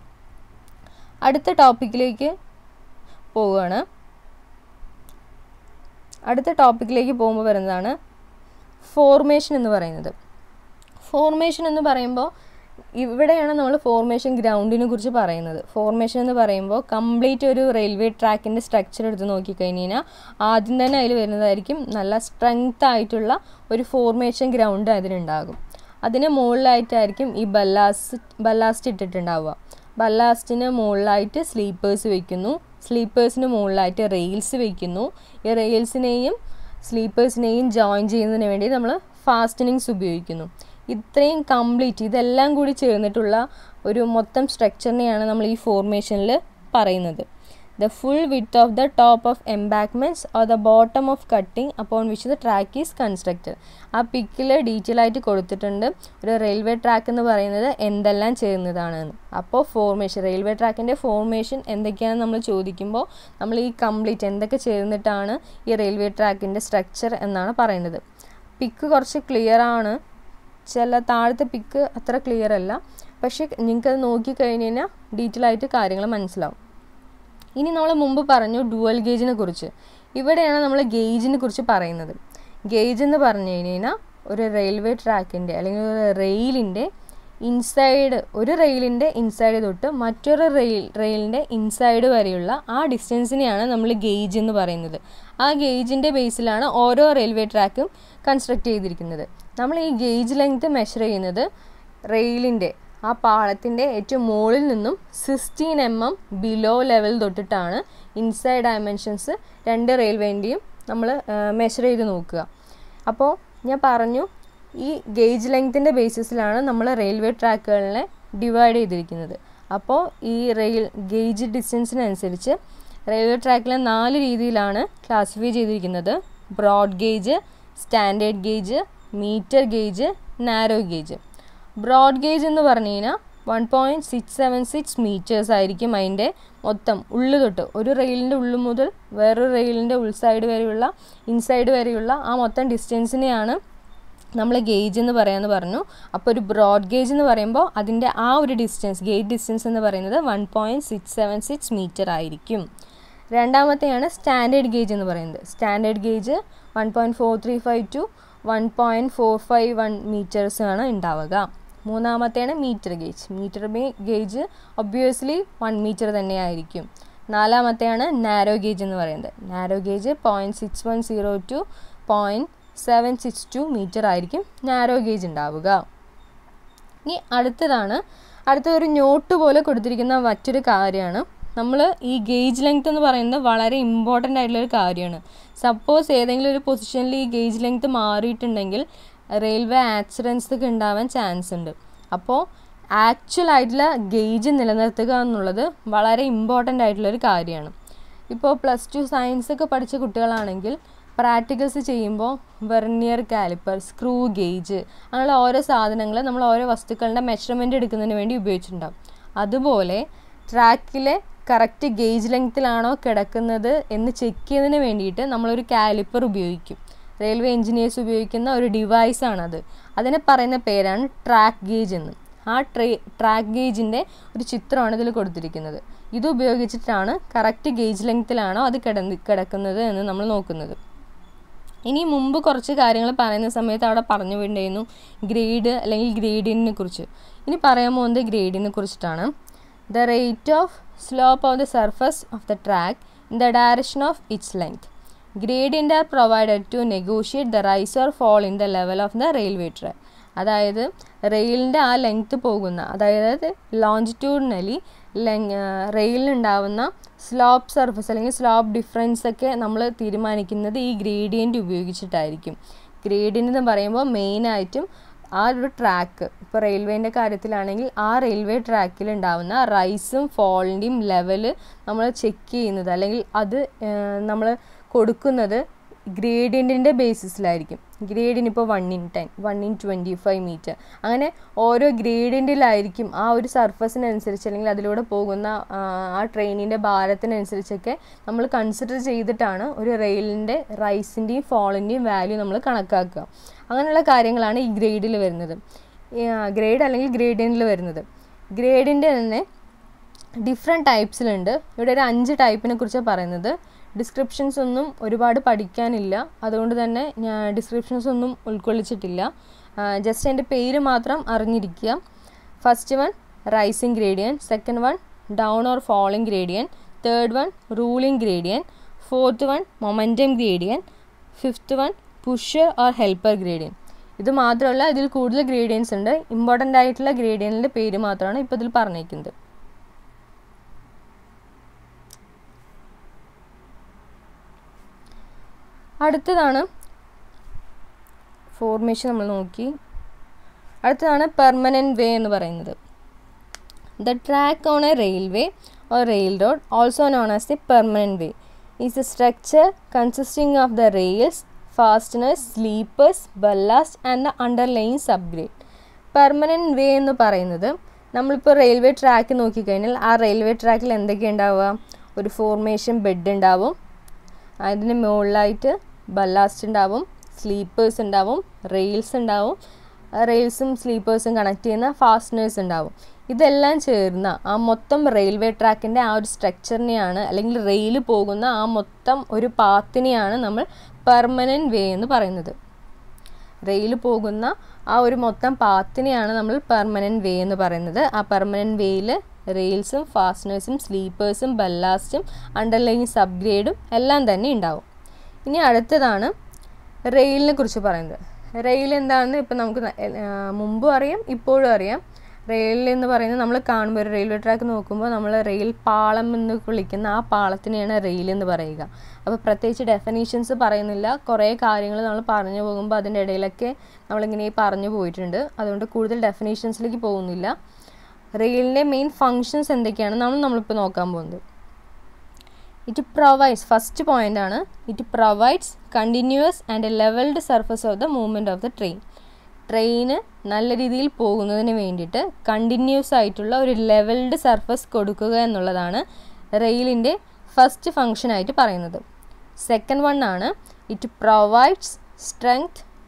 അടുത്ത ടോപ്പിക്കിലേക്ക് പോവുകയാണ് അടുത്ത ടോപ്പിക്കിലേക്ക് പോകുമ്പോൾ വരുന്നതാണ് ഫോർമേഷൻ എന്ന് പറയുന്നത് ഫോർമേഷൻ എന്ന് പറയുമ്പോൾ ഇവിടെയാണ് നമ്മൾ ഫോർമേഷൻ ഗ്രൗണ്ടിനെ കുറിച്ച് പറയുന്നത് ഫോർമേഷൻ എന്ന് പറയുമ്പോൾ കംപ്ലീറ്റ് ഒരു റെയിൽവേ ട്രാക്കിൻ്റെ സ്ട്രക്ചർ എടുത്ത് നോക്കിക്കഴിഞ്ഞ് കഴിഞ്ഞാൽ ആദ്യം തന്നെ അതിൽ വരുന്നതായിരിക്കും നല്ല സ്ട്രെങ്ത് ആയിട്ടുള്ള ഒരു ഫോർമേഷൻ ഗ്രൗണ്ട് അതിനുണ്ടാകും അതിന് മുകളിലായിട്ടായിരിക്കും ഈ ബല്ലാസ്റ്റ് ബല്ലാസ്റ്റ് ഇട്ടിട്ടുണ്ടാവുക ബല്ലാസ്റ്റിന് മുകളിലായിട്ട് സ്ലീപ്പേഴ്സ് വെക്കുന്നു സ്ലീപ്പേഴ്സിന് മുകളിലായിട്ട് റെയിൽസ് വെക്കുന്നു ഈ റെയിൽസിനെയും സ്ലീപ്പേഴ്സിനെയും ജോയിൻ ചെയ്യുന്നതിന് വേണ്ടി നമ്മൾ ഫാസ്റ്റനിങ്സ് ഉപയോഗിക്കുന്നു ഇത്രയും കംപ്ലീറ്റ് ഇതെല്ലാം കൂടി ചേർന്നിട്ടുള്ള ഒരു മൊത്തം സ്ട്രക്ചറിനെയാണ് നമ്മൾ ഈ ഫോർമേഷനിൽ പറയുന്നത് the full width of the top of embankments or the bottom of cutting upon which the track is constructed ആ പിക്കിൽ ഡീറ്റെയിൽ ആയിട്ട് കൊടുത്തിട്ടുണ്ട് ഒരു റെയിൽവേ ട്രാക്ക് എന്ന് പറയുന്നത് എന്തെല്ലാം ചേർന്നതാണെന്ന് അപ്പോൾ ഫോർമേഷൻ റെയിൽവേ ട്രാക്കിൻ്റെ ഫോർമേഷൻ എന്തൊക്കെയാണെന്ന് നമ്മൾ ചോദിക്കുമ്പോൾ നമ്മൾ ഈ കംപ്ലീറ്റ് എന്തൊക്കെ ചേർന്നിട്ടാണ് ഈ റെയിൽവേ ട്രാക്കിൻ്റെ സ്ട്രക്ചർ എന്നാണ് പറയുന്നത് പിക്ക് കുറച്ച് ക്ലിയർ ആണ് ചില താഴത്തെ പിക്ക് അത്ര ക്ലിയർ അല്ല പക്ഷേ നിങ്ങൾക്കത് നോക്കിക്കഴിഞ്ഞ് കഴിഞ്ഞാൽ ഡീറ്റെയിൽ ആയിട്ട് കാര്യങ്ങൾ മനസ്സിലാവും ഇനി നമ്മൾ മുമ്പ് പറഞ്ഞു ഡുവൽ ഗേജിനെ കുറിച്ച് ഇവിടെയാണ് നമ്മൾ ഗേജിനെ കുറിച്ച് പറയുന്നത് ഗേജ് എന്ന് പറഞ്ഞു കഴിഞ്ഞാൽ ഒരു റെയിൽവേ ട്രാക്കിൻ്റെ അല്ലെങ്കിൽ ഒരു റെയിലിൻ്റെ ഇൻസൈഡ് ഒരു റെയിലിൻ്റെ ഇൻസൈഡ് തൊട്ട് മറ്റൊരു റെയിൽ റെയിലിൻ്റെ ഇൻസൈഡ് വരെയുള്ള ആ ഡിസ്റ്റൻസിനെയാണ് നമ്മൾ ഗേജ് എന്ന് പറയുന്നത് ആ ഗേജിൻ്റെ ബേസിലാണ് ഓരോ റെയിൽവേ ട്രാക്കും കൺസ്ട്രക്ട് ചെയ്തിരിക്കുന്നത് നമ്മൾ ഈ ഗേജ് ലെങ്ത് മെഷർ ചെയ്യുന്നത് റെയിലിൻ്റെ ആ പാളത്തിൻ്റെ ഏറ്റവും മുകളിൽ നിന്നും sixteen M M below level തൊട്ടിട്ടാണ് ഇൻസൈഡ് ഡയമെൻഷൻസ് രണ്ട് റെയിൽവേൻ്റെയും നമ്മൾ മെഷർ ചെയ്ത് നോക്കുക അപ്പോൾ ഞാൻ പറഞ്ഞു ഈ ഗേജ് ലെങ്ത്തിൻ്റെ ബേസിസിലാണ് നമ്മൾ റെയിൽവേ ട്രാക്കുകളിനെ ഡിവൈഡ് ചെയ്തിരിക്കുന്നത് അപ്പോൾ ഈ റെയിൽ ഗേജ് ഡിസ്റ്റൻസിനനുസരിച്ച് റെയിൽവേ ട്രാക്കിലെ നാല് രീതിയിലാണ് ക്ലാസിഫൈ ചെയ്തിരിക്കുന്നത് broad gauge standard gauge metre gauge narrow gauge broad gauge എന്ന് പറഞ്ഞു കഴിഞ്ഞാൽ one point six seven six metres ആയിരിക്കും അതിൻ്റെ മൊത്തം ഉള്ളു തൊട്ട് ഒരു റെയിലിൻ്റെ ഉള്ളു മുതൽ വേറൊരു റെയിലിൻ്റെ ഉൾസൈഡ് വരെയുള്ള ഇൻസൈഡ് വരെയുള്ള ആ മൊത്തം ഡിസ്റ്റൻസിനെയാണ് നമ്മൾ ഗേജ് എന്ന് പറയാമെന്ന് പറഞ്ഞു അപ്പോൾ ഒരു ബ്രോഡ് ഗേജ് എന്ന് പറയുമ്പോൾ അതിൻ്റെ ആ ഒരു ഡിസ്റ്റൻസ് ഗേറ്റ് ഡിസ്റ്റൻസ് എന്ന് പറയുന്നത് one point six seven six metre ആയിരിക്കും രണ്ടാമത്തെയാണ് സ്റ്റാൻഡേർഡ് ഗേജ് എന്ന് പറയുന്നത് standard gauge one point four three five two one point four five one metres ആണ് ഉണ്ടാവുക മൂന്നാമത്തെയാണ് metre gauge metre gauge obviously one metre തന്നെയായിരിക്കും നാലാമത്തെയാണ് നാരോ ഗേജ് എന്ന് പറയുന്നത് narrow gauge point six one zero two point seven six two metre ആയിരിക്കും narrow gauge ഉണ്ടാവുക ഇനി അടുത്തതാണ് അടുത്തൊരു നോട്ട് പോലെ കൊടുത്തിരിക്കുന്ന മറ്റൊരു കാര്യമാണ് നമ്മൾ ഈ ഗേജ് ലെങ്ത് എന്ന് പറയുന്നത് വളരെ ഇമ്പോർട്ടൻ്റ് ആയിട്ടുള്ളൊരു കാര്യമാണ് സപ്പോസ് ഏതെങ്കിലും ഒരു പൊസിഷനിൽ ഈ ഗേജ് ലെങ്ത് മാറിയിട്ടുണ്ടെങ്കിൽ റെയിൽവേ ആക്സിഡൻസ് ഒക്കെ ഉണ്ടാവാൻ ചാൻസ് ഉണ്ട് അപ്പോൾ ആക്ച്വൽ ആയിട്ടുള്ള ഗേജ് നിലനിർത്തുക എന്നുള്ളത് വളരെ ഇമ്പോർട്ടൻ്റ് ആയിട്ടുള്ളൊരു കാര്യമാണ് ഇപ്പോൾ പ്ലസ് ടു സയൻസ് ഒക്കെ പഠിച്ച കുട്ടികളാണെങ്കിൽ പ്രാക്ടിക്കൽസ് ചെയ്യുമ്പോൾ വെർണിയർ കാലിപ്പർ സ്ക്രൂ ഗേജ് അങ്ങനെയുള്ള ഓരോ സാധനങ്ങൾ നമ്മൾ ഓരോ വസ്തുക്കളുടെ മെഷർമെൻ്റ് എടുക്കുന്നതിന് വേണ്ടി ഉപയോഗിച്ചിട്ടുണ്ടാകും അതുപോലെ ട്രാക്കിലെ കറക്റ്റ് ഗേജ് ലെങ്ത്തിലാണോ കിടക്കുന്നത് എന്ന് ചെക്ക് ചെയ്യുന്നതിന് വേണ്ടിയിട്ട് നമ്മളൊരു കാലിപ്പർ ഉപയോഗിക്കും റെയിൽവേ എഞ്ചിനീയേഴ്സ് ഉപയോഗിക്കുന്ന ഒരു ഡിവൈസാണത് അതിനെ പറയുന്ന പേരാണ് ട്രാക്ക് ഗേജ് എന്ന് ആ ട്രേ ട്രാക്ക് ഗേജിൻ്റെ ഒരു ചിത്രമാണ് ഇതിൽ കൊടുത്തിരിക്കുന്നത് ഇത് ഉപയോഗിച്ചിട്ടാണ് കറക്റ്റ് ഗേജ് ലെങ്ത്തിലാണോ അത് കിടന്ന് കിടക്കുന്നത് എന്ന് നമ്മൾ നോക്കുന്നത് ഇനി മുമ്പ് കുറച്ച് കാര്യങ്ങൾ പറയുന്ന സമയത്ത് അവിടെ പറഞ്ഞു പോയിട്ടുണ്ടായിരുന്നു ഗ്രേഡ് അല്ലെങ്കിൽ ഗ്രേഡിനെ കുറിച്ച് ഇനി പറയാൻ പോകുന്നത് ഗ്രേഡിനെ കുറിച്ചിട്ടാണ് the rate of slope of the surface of the track in the direction of its length gradient are provided to negotiate the rise or fall in the level of the railway track അതായത് റെയിലിൻ്റെ ആ length പോകുന്ന അതായത് longitudinally length റെയിലിനുണ്ടാവുന്ന slope surface അല്ലെങ്കിൽ slope difference ഒക്കെ നമ്മൾ തീരുമാനിക്കുന്നത് ഈ ഗ്രേഡിയൻ്റ് ഉപയോഗിച്ചിട്ടായിരിക്കും ഗ്രേഡിയൻ്റ് എന്ന് പറയുമ്പോൾ മെയിനായിട്ടും ആ ഒരു ട്രാക്ക് ഇപ്പോൾ റെയിൽവേൻ്റെ കാര്യത്തിലാണെങ്കിൽ ആ റെയിൽവേ ട്രാക്കിൽ ഉണ്ടാവുന്ന റൈസും ഫോളിൻ്റെയും ലെവല് നമ്മൾ ചെക്ക് ചെയ്യുന്നത് അല്ലെങ്കിൽ അത് നമ്മൾ കൊടുക്കുന്നത് ഗ്രേഡിയൻറ്റിൻ്റെ ബേസിസിലായിരിക്കും ഗ്രേഡിയൻ്റ് ഇപ്പോൾ one in ten one in twenty five metre അങ്ങനെ ഓരോ ഗ്രേഡിയൻറ്റിലായിരിക്കും ആ ഒരു സർഫസിനനുസരിച്ച് അല്ലെങ്കിൽ അതിലൂടെ പോകുന്ന ആ ട്രെയിനിൻ്റെ ഭാരത്തിനനുസരിച്ചൊക്കെ നമ്മൾ കൺസിഡർ ചെയ്തിട്ടാണ് ഒരു റെയിലിൻ്റെ റൈസിൻ്റെയും ഫോളിൻ്റെയും വാല്യൂ നമ്മൾ കണക്കാക്കുക അങ്ങനെയുള്ള കാര്യങ്ങളാണ് ഈ ഗ്രേഡിൽ വരുന്നത് ഗ്രേഡ് അല്ലെങ്കിൽ ഗ്രേഡിയൻറ്റിൽ വരുന്നത് ഗ്രേഡിൻ്റെ തന്നെ ഡിഫറെൻറ്റ് ടൈപ്സിലുണ്ട് ഇവിടെ ഒരു അഞ്ച് ടൈപ്പിനെ കുറിച്ചാണ് പറയുന്നത് ഡിസ്ക്രിപ്ഷൻസ് ഒന്നും ഒരുപാട് പഠിക്കാനില്ല അതുകൊണ്ട് തന്നെ ഞാൻ ഡിസ്ക്രിപ്ഷൻസ് ഒന്നും ഉൾക്കൊള്ളിച്ചിട്ടില്ല ജസ്റ്റ് എൻ്റെ പേര് മാത്രം അറിഞ്ഞിരിക്കുക first one rising gradient second one down or falling gradient third one ruling gradient fourth one momentum gradient fifth one push or helper gradient ഇത് മാത്രമല്ല ഇതിൽ കൂടുതൽ ഗ്രേഡിയൻസ് ഉണ്ട് ഇമ്പോർട്ടൻ്റ് ആയിട്ടുള്ള ഗ്രേഡിയൻറ്റിൻ്റെ പേര് മാത്രമാണ് ഇപ്പോൾ ഇതിൽ പറഞ്ഞേക്കുന്നത് അടുത്തതാണ് ഫോർമേഷൻ നമ്മൾ നോക്കി അടുത്തതാണ് പെർമനൻറ്റ് വേ എന്ന് പറയുന്നത് the track on a railway or rail road also known as the permanent way is a structure consisting of the rails fasteners sleepers ballast and the underline subgrade permanent way എന്ന് പറയുന്നത് നമ്മളിപ്പോൾ railway track നോക്കിക്കഴിഞ്ഞാൽ ആ railway ട്രാക്കിൽ എന്തൊക്കെ ഉണ്ടാവുക ഒരു formation bed ഉണ്ടാവും അതിന് മുകളിലായിട്ട് ബല്ലാസ്റ്റ് ഉണ്ടാവും സ്ലീപ്പേഴ്സ് ഉണ്ടാവും റെയിൽസ് ഉണ്ടാവും റെയിൽസും സ്ലീപ്പേഴ്സും കണക്ട് ചെയ്യുന്ന ഫാസ്റ്റനേഴ്സ് ഉണ്ടാവും ഇതെല്ലാം ചേർന്ന ആ മൊത്തം റെയിൽവേ ട്രാക്കിൻ്റെ ആ ഒരു സ്ട്രക്ചറിനെയാണ് അല്ലെങ്കിൽ റെയിൽ പോകുന്ന ആ മൊത്തം ഒരു പാത്തിനെയാണ് നമ്മൾ പെർമനൻറ്റ് വേ എന്ന് പറയുന്നത് റെയിൽ പോകുന്ന ആ ഒരു മൊത്തം പാത്തിനെയാണ് നമ്മൾ പെർമനൻറ്റ് വേ എന്ന് പറയുന്നത് ആ പെർമനൻറ്റ് വേയിൽ റെയിൽസും ഫാസ്റ്റനേഴ്സും സ്ലീപ്പേഴ്സും ബല്ലാസ്റ്റും അണ്ടർലൈൻ സബ്ഗ്രേഡും എല്ലാം തന്നെ ഉണ്ടാവും ഇനി അടുത്തതാണ് റെയിലിനെ കുറിച്ച് പറയുന്നത് റെയിൽ എന്താണെന്ന് ഇപ്പം നമുക്ക് മുമ്പും അറിയാം ഇപ്പോഴും അറിയാം റെയിൽ എന്ന് പറയുന്നത് നമ്മൾ കാണുമ്പോൾ ഒരു റെയിൽവേ ട്രാക്ക് നോക്കുമ്പോൾ നമ്മൾ റെയിൽ പാളം എന്ന് വിളിക്കുന്ന ആ പാളത്തിനെയാണ് റെയിൽ എന്ന് പറയുക അപ്പോൾ പ്രത്യേകിച്ച് ഡെഫിനേഷൻസ് പറയുന്നില്ല കുറേ കാര്യങ്ങൾ നമ്മൾ പറഞ്ഞു പോകുമ്പോൾ അതിൻ്റെ ഇടയിലൊക്കെ നമ്മളിങ്ങനെ പറഞ്ഞു പോയിട്ടുണ്ട് അതുകൊണ്ട് കൂടുതൽ ഡെഫിനേഷൻസിലേക്ക് പോകുന്നില്ല റെയിലിൻ്റെ മെയിൻ ഫങ്ഷൻസ് എന്തൊക്കെയാണ് നമ്മൾ നമ്മളിപ്പോൾ നോക്കാൻ പോകുന്നത് ഇറ്റ് പ്രൊവൈഡ്സ് ഫസ്റ്റ് പോയിൻ്റ് ആണ് it provides continuous and levelled surface of the movement of the train ട്രെയിന് നല്ല രീതിയിൽ പോകുന്നതിന് വേണ്ടിയിട്ട് കണ്ടിന്യൂസ് ആയിട്ടുള്ള ഒരു ലെവൽഡ് സർഫസ് കൊടുക്കുക എന്നുള്ളതാണ് റെയിലിൻ്റെ ഫസ്റ്റ് ഫങ്ഷൻ ആയിട്ട് പറയുന്നത് സെക്കൻഡ് വൺ ആണ് it provides strength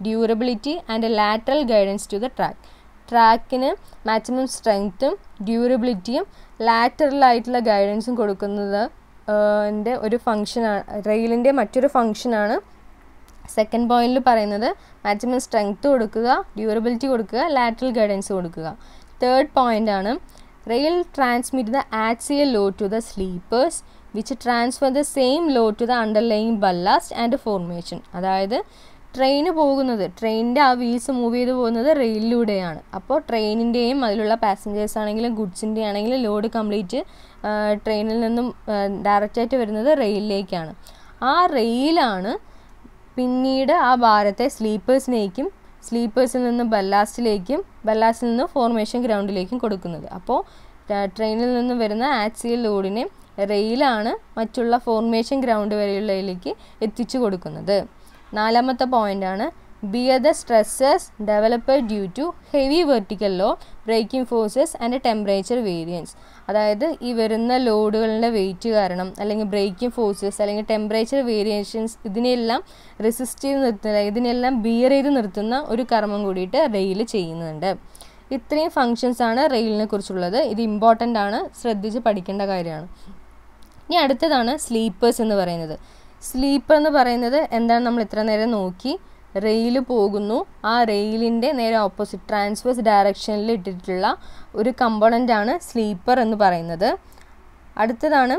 durability and lateral guidance to the track ട്രാക്കിന് മാക്സിമം സ്ട്രെങ്ത്തും ഡ്യൂറബിലിറ്റിയും ലാറ്ററലായിട്ടുള്ള ഗൈഡൻസും കൊടുക്കുന്നത് ൻ്റെ ഒരു ഫങ്ഷനാണ് റെയിലിൻ്റെ മറ്റൊരു ഫങ്ഷനാണ് സെക്കൻഡ് പോയിന്റിൽ പറയുന്നത് മാക്സിമം സ്ട്രെങ്ത് കൊടുക്കുക ഡ്യൂറബിലിറ്റി കൊടുക്കുക ലാറ്ററൽ ഗൈഡൻസ് കൊടുക്കുക തേർഡ് പോയിന്റ് ആണ് rail transmit the axial load to the sleepers which transfer the same load to the underlying ballast and formation അതായത് ട്രെയിന് പോകുന്നത് ട്രെയിനിൻ്റെ ആ വീൽസ് മൂവ് ചെയ്ത് പോകുന്നത് റെയിലിലൂടെയാണ് അപ്പോൾ ട്രെയിനിൻ്റെയും അതിലുള്ള പാസഞ്ചേഴ്സ് ആണെങ്കിലും ഗുഡ്സിൻ്റെ ആണെങ്കിലും ലോഡ് കംപ്ലീറ്റ് ട്രെയിനിൽ നിന്നും ഡയറക്റ്റായിട്ട് വരുന്നത് റെയിലിലേക്കാണ് ആ റെയിലാണ് പിന്നീട് ആ ഭാരത്തെ സ്ലീപ്പേഴ്സിലേക്കും സ്ലീപ്പേഴ്സിൽ നിന്ന് ബല്ലാസ്റ്റിലേക്കും ബല്ലാസ്റ്റിൽ നിന്ന് ഫോർമേഷൻ ഗ്രൗണ്ടിലേക്കും കൊടുക്കുന്നത് അപ്പോൾ ട്രെയിനിൽ നിന്ന് വരുന്ന ആക്സിയൽ ലോഡിനെ റെയിലാണ് മറ്റുള്ള ഫോർമേഷൻ ഗ്രൗണ്ട് വരെയുള്ളതിലേക്ക് എത്തിച്ചു കൊടുക്കുന്നത് നാലാമത്തെ പോയിൻ്റാണ് bear the stresses developed due to heavy vertical load braking forces and temperature variance അതായത് ഈ വരുന്ന ലോഡുകളുടെ വെയിറ്റ് കാരണം അല്ലെങ്കിൽ ബ്രേക്കിംഗ് ഫോഴ്സസ് അല്ലെങ്കിൽ ടെമ്പറേച്ചർ വേരിയേഷൻസ് ഇതിനെല്ലാം റെസിസ്റ്റ് ചെയ്ത് നിർത്തുന്ന ഇതിനെല്ലാം ബിയർ ചെയ്ത് നിർത്തുന്ന ഒരു കർമ്മം കൂടിയിട്ട് റെയിൽ ചെയ്യുന്നുണ്ട് ഇത്രയും ഫങ്ഷൻസ് ആണ് റെയിലിനെ കുറിച്ചുള്ളത് ഇത് ഇമ്പോർട്ടൻ്റ് ആണ് ശ്രദ്ധിച്ച് പഠിക്കേണ്ട കാര്യമാണ് ഇനി അടുത്തതാണ് സ്ലീപ്പേഴ്സ് എന്ന് പറയുന്നത് സ്ലീപ്പർ എന്ന് പറയുന്നത് എന്താണ് നമ്മൾ ഇത്ര നേരം നോക്കി റെയിൽ പോകുന്നു ആ റെയിലിൻ്റെ നേരെ ഓപ്പോസിറ്റ് ട്രാൻസ്വേഴ്സ് ഡയറക്ഷനിൽ ഇട്ടിട്ടുള്ള ഒരു കമ്പോണൻ്റ് ആണ് സ്ലീപ്പർ എന്ന് പറയുന്നത് അടുത്തതാണ്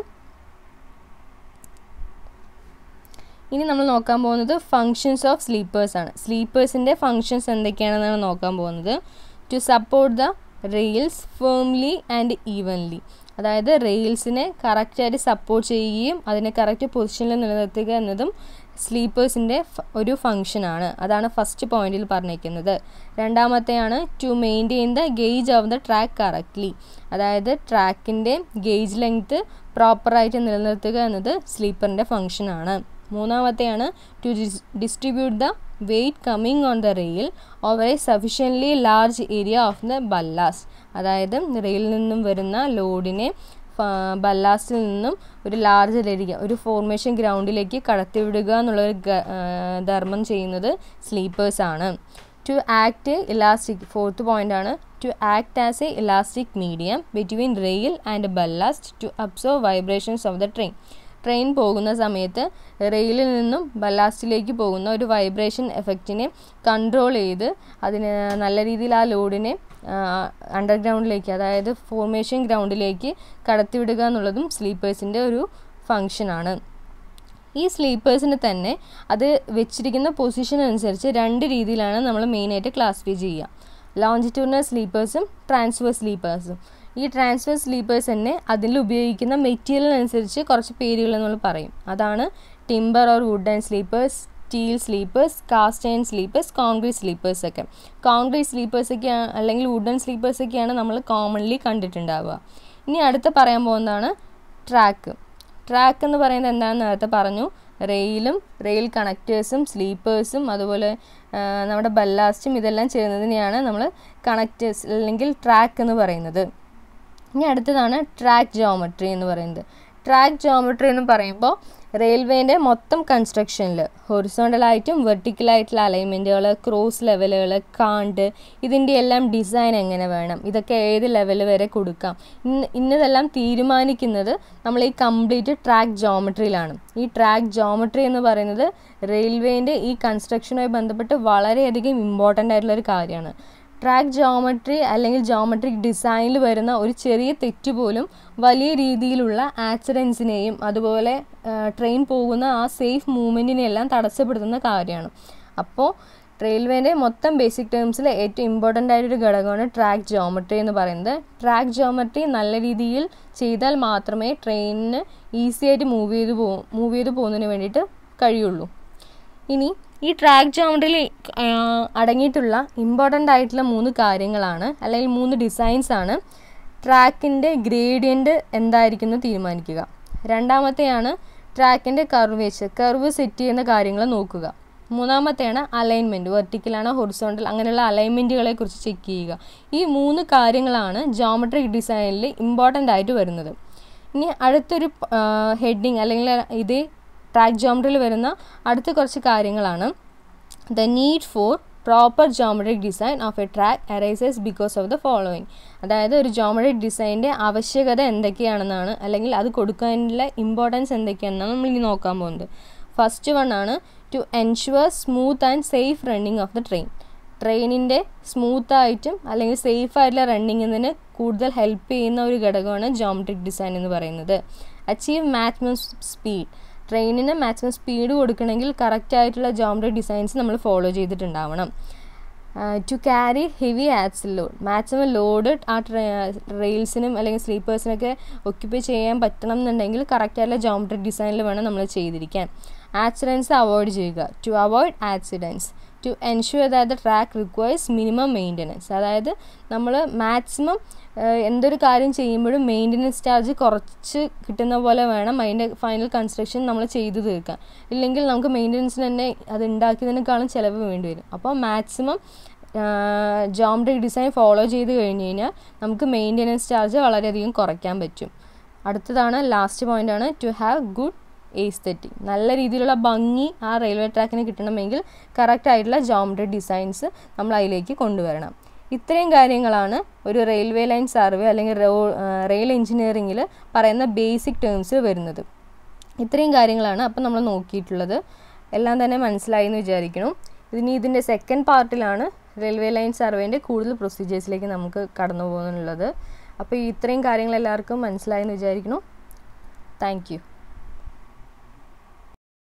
ഇനി നമ്മൾ നോക്കാൻ പോകുന്നത് ഫങ്ഷൻസ് ഓഫ് സ്ലീപ്പേഴ്സ് ആണ് സ്ലീപ്പേഴ്സിൻ്റെ ഫങ്ഷൻസ് എന്തൊക്കെയാണെന്നാണ് നോക്കാൻ പോകുന്നത് to support the rails firmly and evenly അതായത് റെയിൽസിനെ കറക്റ്റായിട്ട് സപ്പോർട്ട് ചെയ്യുകയും അതിനെ കറക്റ്റ് പൊസിഷനിൽ നിലനിർത്തുക എന്നതും സ്ലീപ്പേഴ്സിൻ്റെ ഒരു ഫങ്ഷനാണ് അതാണ് ഫസ്റ്റ് പോയിന്റിൽ പറഞ്ഞിരിക്കുന്നത് രണ്ടാമത്തെയാണ് to maintain the gauge of the track correctly അതായത് ട്രാക്കിൻ്റെ ഗേജ് ലെങ്ത്ത് പ്രോപ്പറായിട്ട് നിലനിർത്തുക എന്നത് സ്ലീപ്പറിൻ്റെ ഫങ്ഷനാണ് മൂന്നാമത്തെയാണ് to distribute the weight coming on the rail over a sufficiently large area of the ballast അതായത് റെയിലിൽ നിന്നും വരുന്ന ലോഡിനെ ബല്ലാസ്റ്റിൽ നിന്നും ഒരു ലാർജ് ഏരിയ ഒരു ഫോർമേഷൻ ഗ്രൗണ്ടിലേക്ക് കടത്തിവിടുക എന്നുള്ളൊരു ധർമ്മം ചെയ്യുന്നത് സ്ലീപ്പേഴ്സ് ആണ് to act elastic fourth point ആണ് to act as a elastic medium between rail and ballast to absorb vibrations of the train train പോകുന്ന സമയത്ത് റെയിലിൽ നിന്നും ബല്ലാസ്റ്റിലേക്ക് പോകുന്ന ഒരു വൈബ്രേഷൻ എഫക്റ്റിനെ കൺട്രോൾ ചെയ്ത് അതിന് നല്ല രീതിയിൽ ആ ലോഡിനെ അണ്ടർഗ്രൗണ്ടിലേക്ക് അതായത് ഫോർമേഷൻ ഗ്രൗണ്ടിലേക്ക് കടത്തിവിടുക എന്നുള്ളതും സ്ലീപ്പേഴ്സിൻ്റെ ഒരു ഫങ്ഷനാണ് ഈ സ്ലീപ്പേഴ്സിന് തന്നെ അത് വെച്ചിരിക്കുന്ന പൊസിഷൻ അനുസരിച്ച് രണ്ട് രീതിയിലാണ് നമ്മൾ മെയിനായിട്ട് ക്ലാസിഫൈ ചെയ്യുക ലോഞ്ചിറ്റ്യൂണൽ സ്ലീപ്പേഴ്സും ട്രാൻസ്ഫർ സ്ലീപ്പേഴ്സും ഈ ട്രാൻസ്ഫർ സ്ലീപ്പേഴ്സ് തന്നെ അതിൽ ഉപയോഗിക്കുന്ന മെറ്റീരിയൽ അനുസരിച്ച് കുറച്ച് പേരുകൾ നമ്മൾ പറയും അതാണ് timber or wood and sleepers steel sleepers cast and sleepers concrete sleepers ഒക്കെ കോൺക്രീറ്റ് സ്ലീപ്പേഴ്സ് ഒക്കെ അല്ലെങ്കിൽ വുഡൻ സ്ലീപ്പേഴ്സ് ഒക്കെയാണ് നമ്മൾ കോമൺലി കണ്ടിട്ടുണ്ടാവുക ഇനി അടുത്ത് പറയാൻ പോകുന്നതാണ് ട്രാക്ക് ട്രാക്ക് എന്ന് പറയുന്നത് എന്താണെന്ന് നേരത്തെ പറഞ്ഞു റെയിലും റെയിൽ കണക്റ്റേഴ്സും സ്ലീപ്പേഴ്സും അതുപോലെ നമ്മുടെ ബല്ലാസ്റ്റും ഇതെല്ലാം ചെയ്യുന്നതിനെയാണ് നമ്മൾ കണക്റ്റേഴ്സ് അല്ലെങ്കിൽ ട്രാക്ക് എന്ന് പറയുന്നത് ഇനി അടുത്തതാണ് ട്രാക്ക് ജോമെട്രി എന്ന് പറയുന്നത് ട്രാക്ക് ജോമെട്രി എന്ന് പറയുമ്പോൾ റെയിൽവേൻ്റെ മൊത്തം കൺസ്ട്രക്ഷനിൽ ഹൊറിസോണ്ടലായിട്ടും വെർട്ടിക്കലായിട്ടുള്ള അലൈൻമെൻറ്റുകൾ ക്രോസ് ലെവലുകൾ കാണ്ട് ഇതിൻ്റെ എല്ലാം ഡിസൈൻ എങ്ങനെ വേണം ഇതൊക്കെ ഏത് ലെവൽ വരെ കൊടുക്കാം ഇന്ന് ഇന്നതെല്ലാം തീരുമാനിക്കുന്നത് നമ്മൾ ഈ കംപ്ലീറ്റ് ട്രാക്ക് ജോമെട്രിയിലാണ് ഈ ട്രാക്ക് ജോമെട്രി എന്ന് പറയുന്നത് റെയിൽവേൻ്റെ ഈ കൺസ്ട്രക്ഷനുമായി ബന്ധപ്പെട്ട് വളരെയധികം ഇമ്പോർട്ടൻ്റ് ആയിട്ടുള്ള ഒരു കാര്യമാണ് ട്രാക്ക് ജോമെട്രി അല്ലെങ്കിൽ ജോമെട്രിക് ഡിസൈനിൽ വരുന്ന ഒരു ചെറിയ തെറ്റ് പോലും വലിയ രീതിയിലുള്ള ആക്സിഡൻസിനെയും അതുപോലെ ട്രെയിൻ പോകുന്ന ആ സേഫ് മൂവ്മെൻറ്റിനെയെല്ലാം തടസ്സപ്പെടുത്തുന്ന കാര്യമാണ് അപ്പോൾ റെയിൽവേൻ്റെ മൊത്തം ബേസിക് ടേംസിൽ ഏറ്റവും ഇമ്പോർട്ടൻ്റ് ആയിട്ടൊരു ഘടകമാണ് ട്രാക്ക് ജോമെട്രി എന്ന് പറയുന്നത് ട്രാക്ക് ജോമെട്രി നല്ല രീതിയിൽ ചെയ്താൽ മാത്രമേ ട്രെയിനിന് ഈസി ആയിട്ട് മൂവ് ചെയ്ത് പോ മൂവ് ചെയ്ത് പോകുന്നതിന് വേണ്ടിയിട്ട് കഴിയുള്ളൂ ഇനി ഈ ട്രാക്ക് ജോമെട്രിയിൽ അടങ്ങിയിട്ടുള്ള ഇമ്പോർട്ടൻ്റ് ആയിട്ടുള്ള മൂന്ന് കാര്യങ്ങളാണ് അല്ലെങ്കിൽ മൂന്ന് ഡിസൈൻസ് ആണ് ട്രാക്കിൻ്റെ ഗ്രേഡിയൻ്റ് എന്തായിരിക്കുന്നു തീരുമാനിക്കുക രണ്ടാമത്തെയാണ് ട്രാക്കിൻ്റെ കർവേച്ചർ കർവ് സെറ്റ് ചെയ്യുന്ന കാര്യങ്ങൾ നോക്കുക മൂന്നാമത്തെയാണ് അലൈൻമെൻറ്റ് വെർട്ടിക്കലാണോ ഹൊറിസോണ്ടൽ അങ്ങനെയുള്ള അലൈൻമെൻറ്റുകളെ കുറിച്ച് ചെക്ക് ചെയ്യുക ഈ മൂന്ന് കാര്യങ്ങളാണ് ജോമെട്രിക് ഡിസൈനിൽ ഇമ്പോർട്ടൻ്റ് ആയിട്ട് വരുന്നത് ഇനി അടുത്തൊരു ഹെഡിങ് അല്ലെങ്കിൽ ഇതേ ട്രാക്ക് ജോമെട്രിയിൽ വരുന്ന അടുത്ത കുറച്ച് കാര്യങ്ങളാണ് the need for proper geometric design of a track arises because of the following അതായത് ഒരു ജോമെട്രിക് ഡിസൈൻ്റെ ആവശ്യകത എന്തൊക്കെയാണെന്നാണ് അല്ലെങ്കിൽ അത് കൊടുക്കാനുള്ള ഇമ്പോർട്ടൻസ് എന്തൊക്കെയാണെന്നാണ് നമ്മൾ ഇനി നോക്കാൻ പോകുന്നത് ഫസ്റ്റ് വൺ ആണ് to ensure smooth and safe running of the train ട്രെയിനിൻ്റെ സ്മൂത്തായിട്ടും അല്ലെങ്കിൽ സേഫ് ആയിട്ടുള്ള റണ്ണിങ്ങിന് കൂടുതൽ ഹെൽപ്പ് ചെയ്യുന്ന ഒരു ഘടകമാണ് ജോമെട്രിക് ഡിസൈൻ എന്ന് പറയുന്നത് അച്ചീവ് മാക്സിമം സ്പീഡ് ട്രെയിനിന് മാക്സിമം സ്പീഡ് കൊടുക്കണമെങ്കിൽ കറക്റ്റ് ആയിട്ടുള്ള ജോമെട്രിക് ഡിസൈൻസ് നമ്മൾ ഫോളോ ചെയ്തിട്ടുണ്ടാവണം to carry heavy axle load maximum load ആ റെയിൽസിനും അല്ലെങ്കിൽ സ്ലീപ്പേഴ്സിനൊക്കെ ഒക്യുപ്പൈ ചെയ്യാൻ പറ്റണം എന്നുണ്ടെങ്കിൽ കറക്റ്റായിട്ടുള്ള ജോമെട്രിക് ഡിസൈനിൽ വേണം നമ്മൾ ചെയ്തിരിക്കാൻ ആക്സിഡൻസ് അവോയ്ഡ് ചെയ്യുക to avoid accidents to ensure that the track requires minimum maintenance അതായത് നമ്മൾ മാക്സിമം എന്തൊരു കാര്യം ചെയ്യുമ്പോഴും മെയിൻ്റനൻസ് ചാർജ് കുറച്ച് കിട്ടുന്ന പോലെ വേണം അതിൻ്റെ ഫൈനൽ കൺസ്ട്രക്ഷൻ നമ്മൾ ചെയ്തു തീർക്കാൻ ഇല്ലെങ്കിൽ നമുക്ക് മെയിൻ്റനൻസിന് തന്നെ അത് ഉണ്ടാക്കിയതിനേക്കാളും ചിലവ് വേണ്ടി വരും അപ്പോൾ മാക്സിമം ജോമെട്രിക് ഡിസൈൻ ഫോളോ ചെയ്ത് കഴിഞ്ഞ് കഴിഞ്ഞാൽ നമുക്ക് മെയിൻ്റനൻസ് ചാർജ് വളരെയധികം കുറയ്ക്കാൻ പറ്റും അടുത്തതാണ് ലാസ്റ്റ് പോയിൻ്റാണ് ടു ഹാവ് ഗുഡ് എസ്തെറ്റിക് നല്ല രീതിയിലുള്ള ഭംഗി ആ റെയിൽവേ ട്രാക്കിന് കിട്ടണമെങ്കിൽ കറക്റ്റ് ആയിട്ടുള്ള ജോമെട്രിക് ഡിസൈൻസ് നമ്മൾ അതിലേക്ക് കൊണ്ടുവരണം ഇത്രയും കാര്യങ്ങളാണ് ഒരു റെയിൽവേ ലൈൻ സർവേ അല്ലെങ്കിൽ റെയിൽ എഞ്ചിനീയറിങ്ങിൽ പറയുന്ന ബേസിക് ടേംസിൽ വരുന്നത് ഇത്രയും കാര്യങ്ങളാണ് അപ്പം നമ്മൾ നോക്കിയിട്ടുള്ളത് എല്ലാം തന്നെ മനസ്സിലായി എന്ന് വിചാരിക്കണം ഇതിനി ഇതിൻ്റെ സെക്കൻഡ് പാർട്ടിലാണ് റെയിൽവേ ലൈൻ സർവേൻ്റെ കൂടുതൽ പ്രൊസീജിയേഴ്സിലേക്ക് നമുക്ക് കടന്നു പോകുന്നുള്ളത് അപ്പോൾ ഇത്രയും കാര്യങ്ങൾ എല്ലാവർക്കും മനസ്സിലായി എന്ന് വിചാരിക്കുന്നു താങ്ക് യു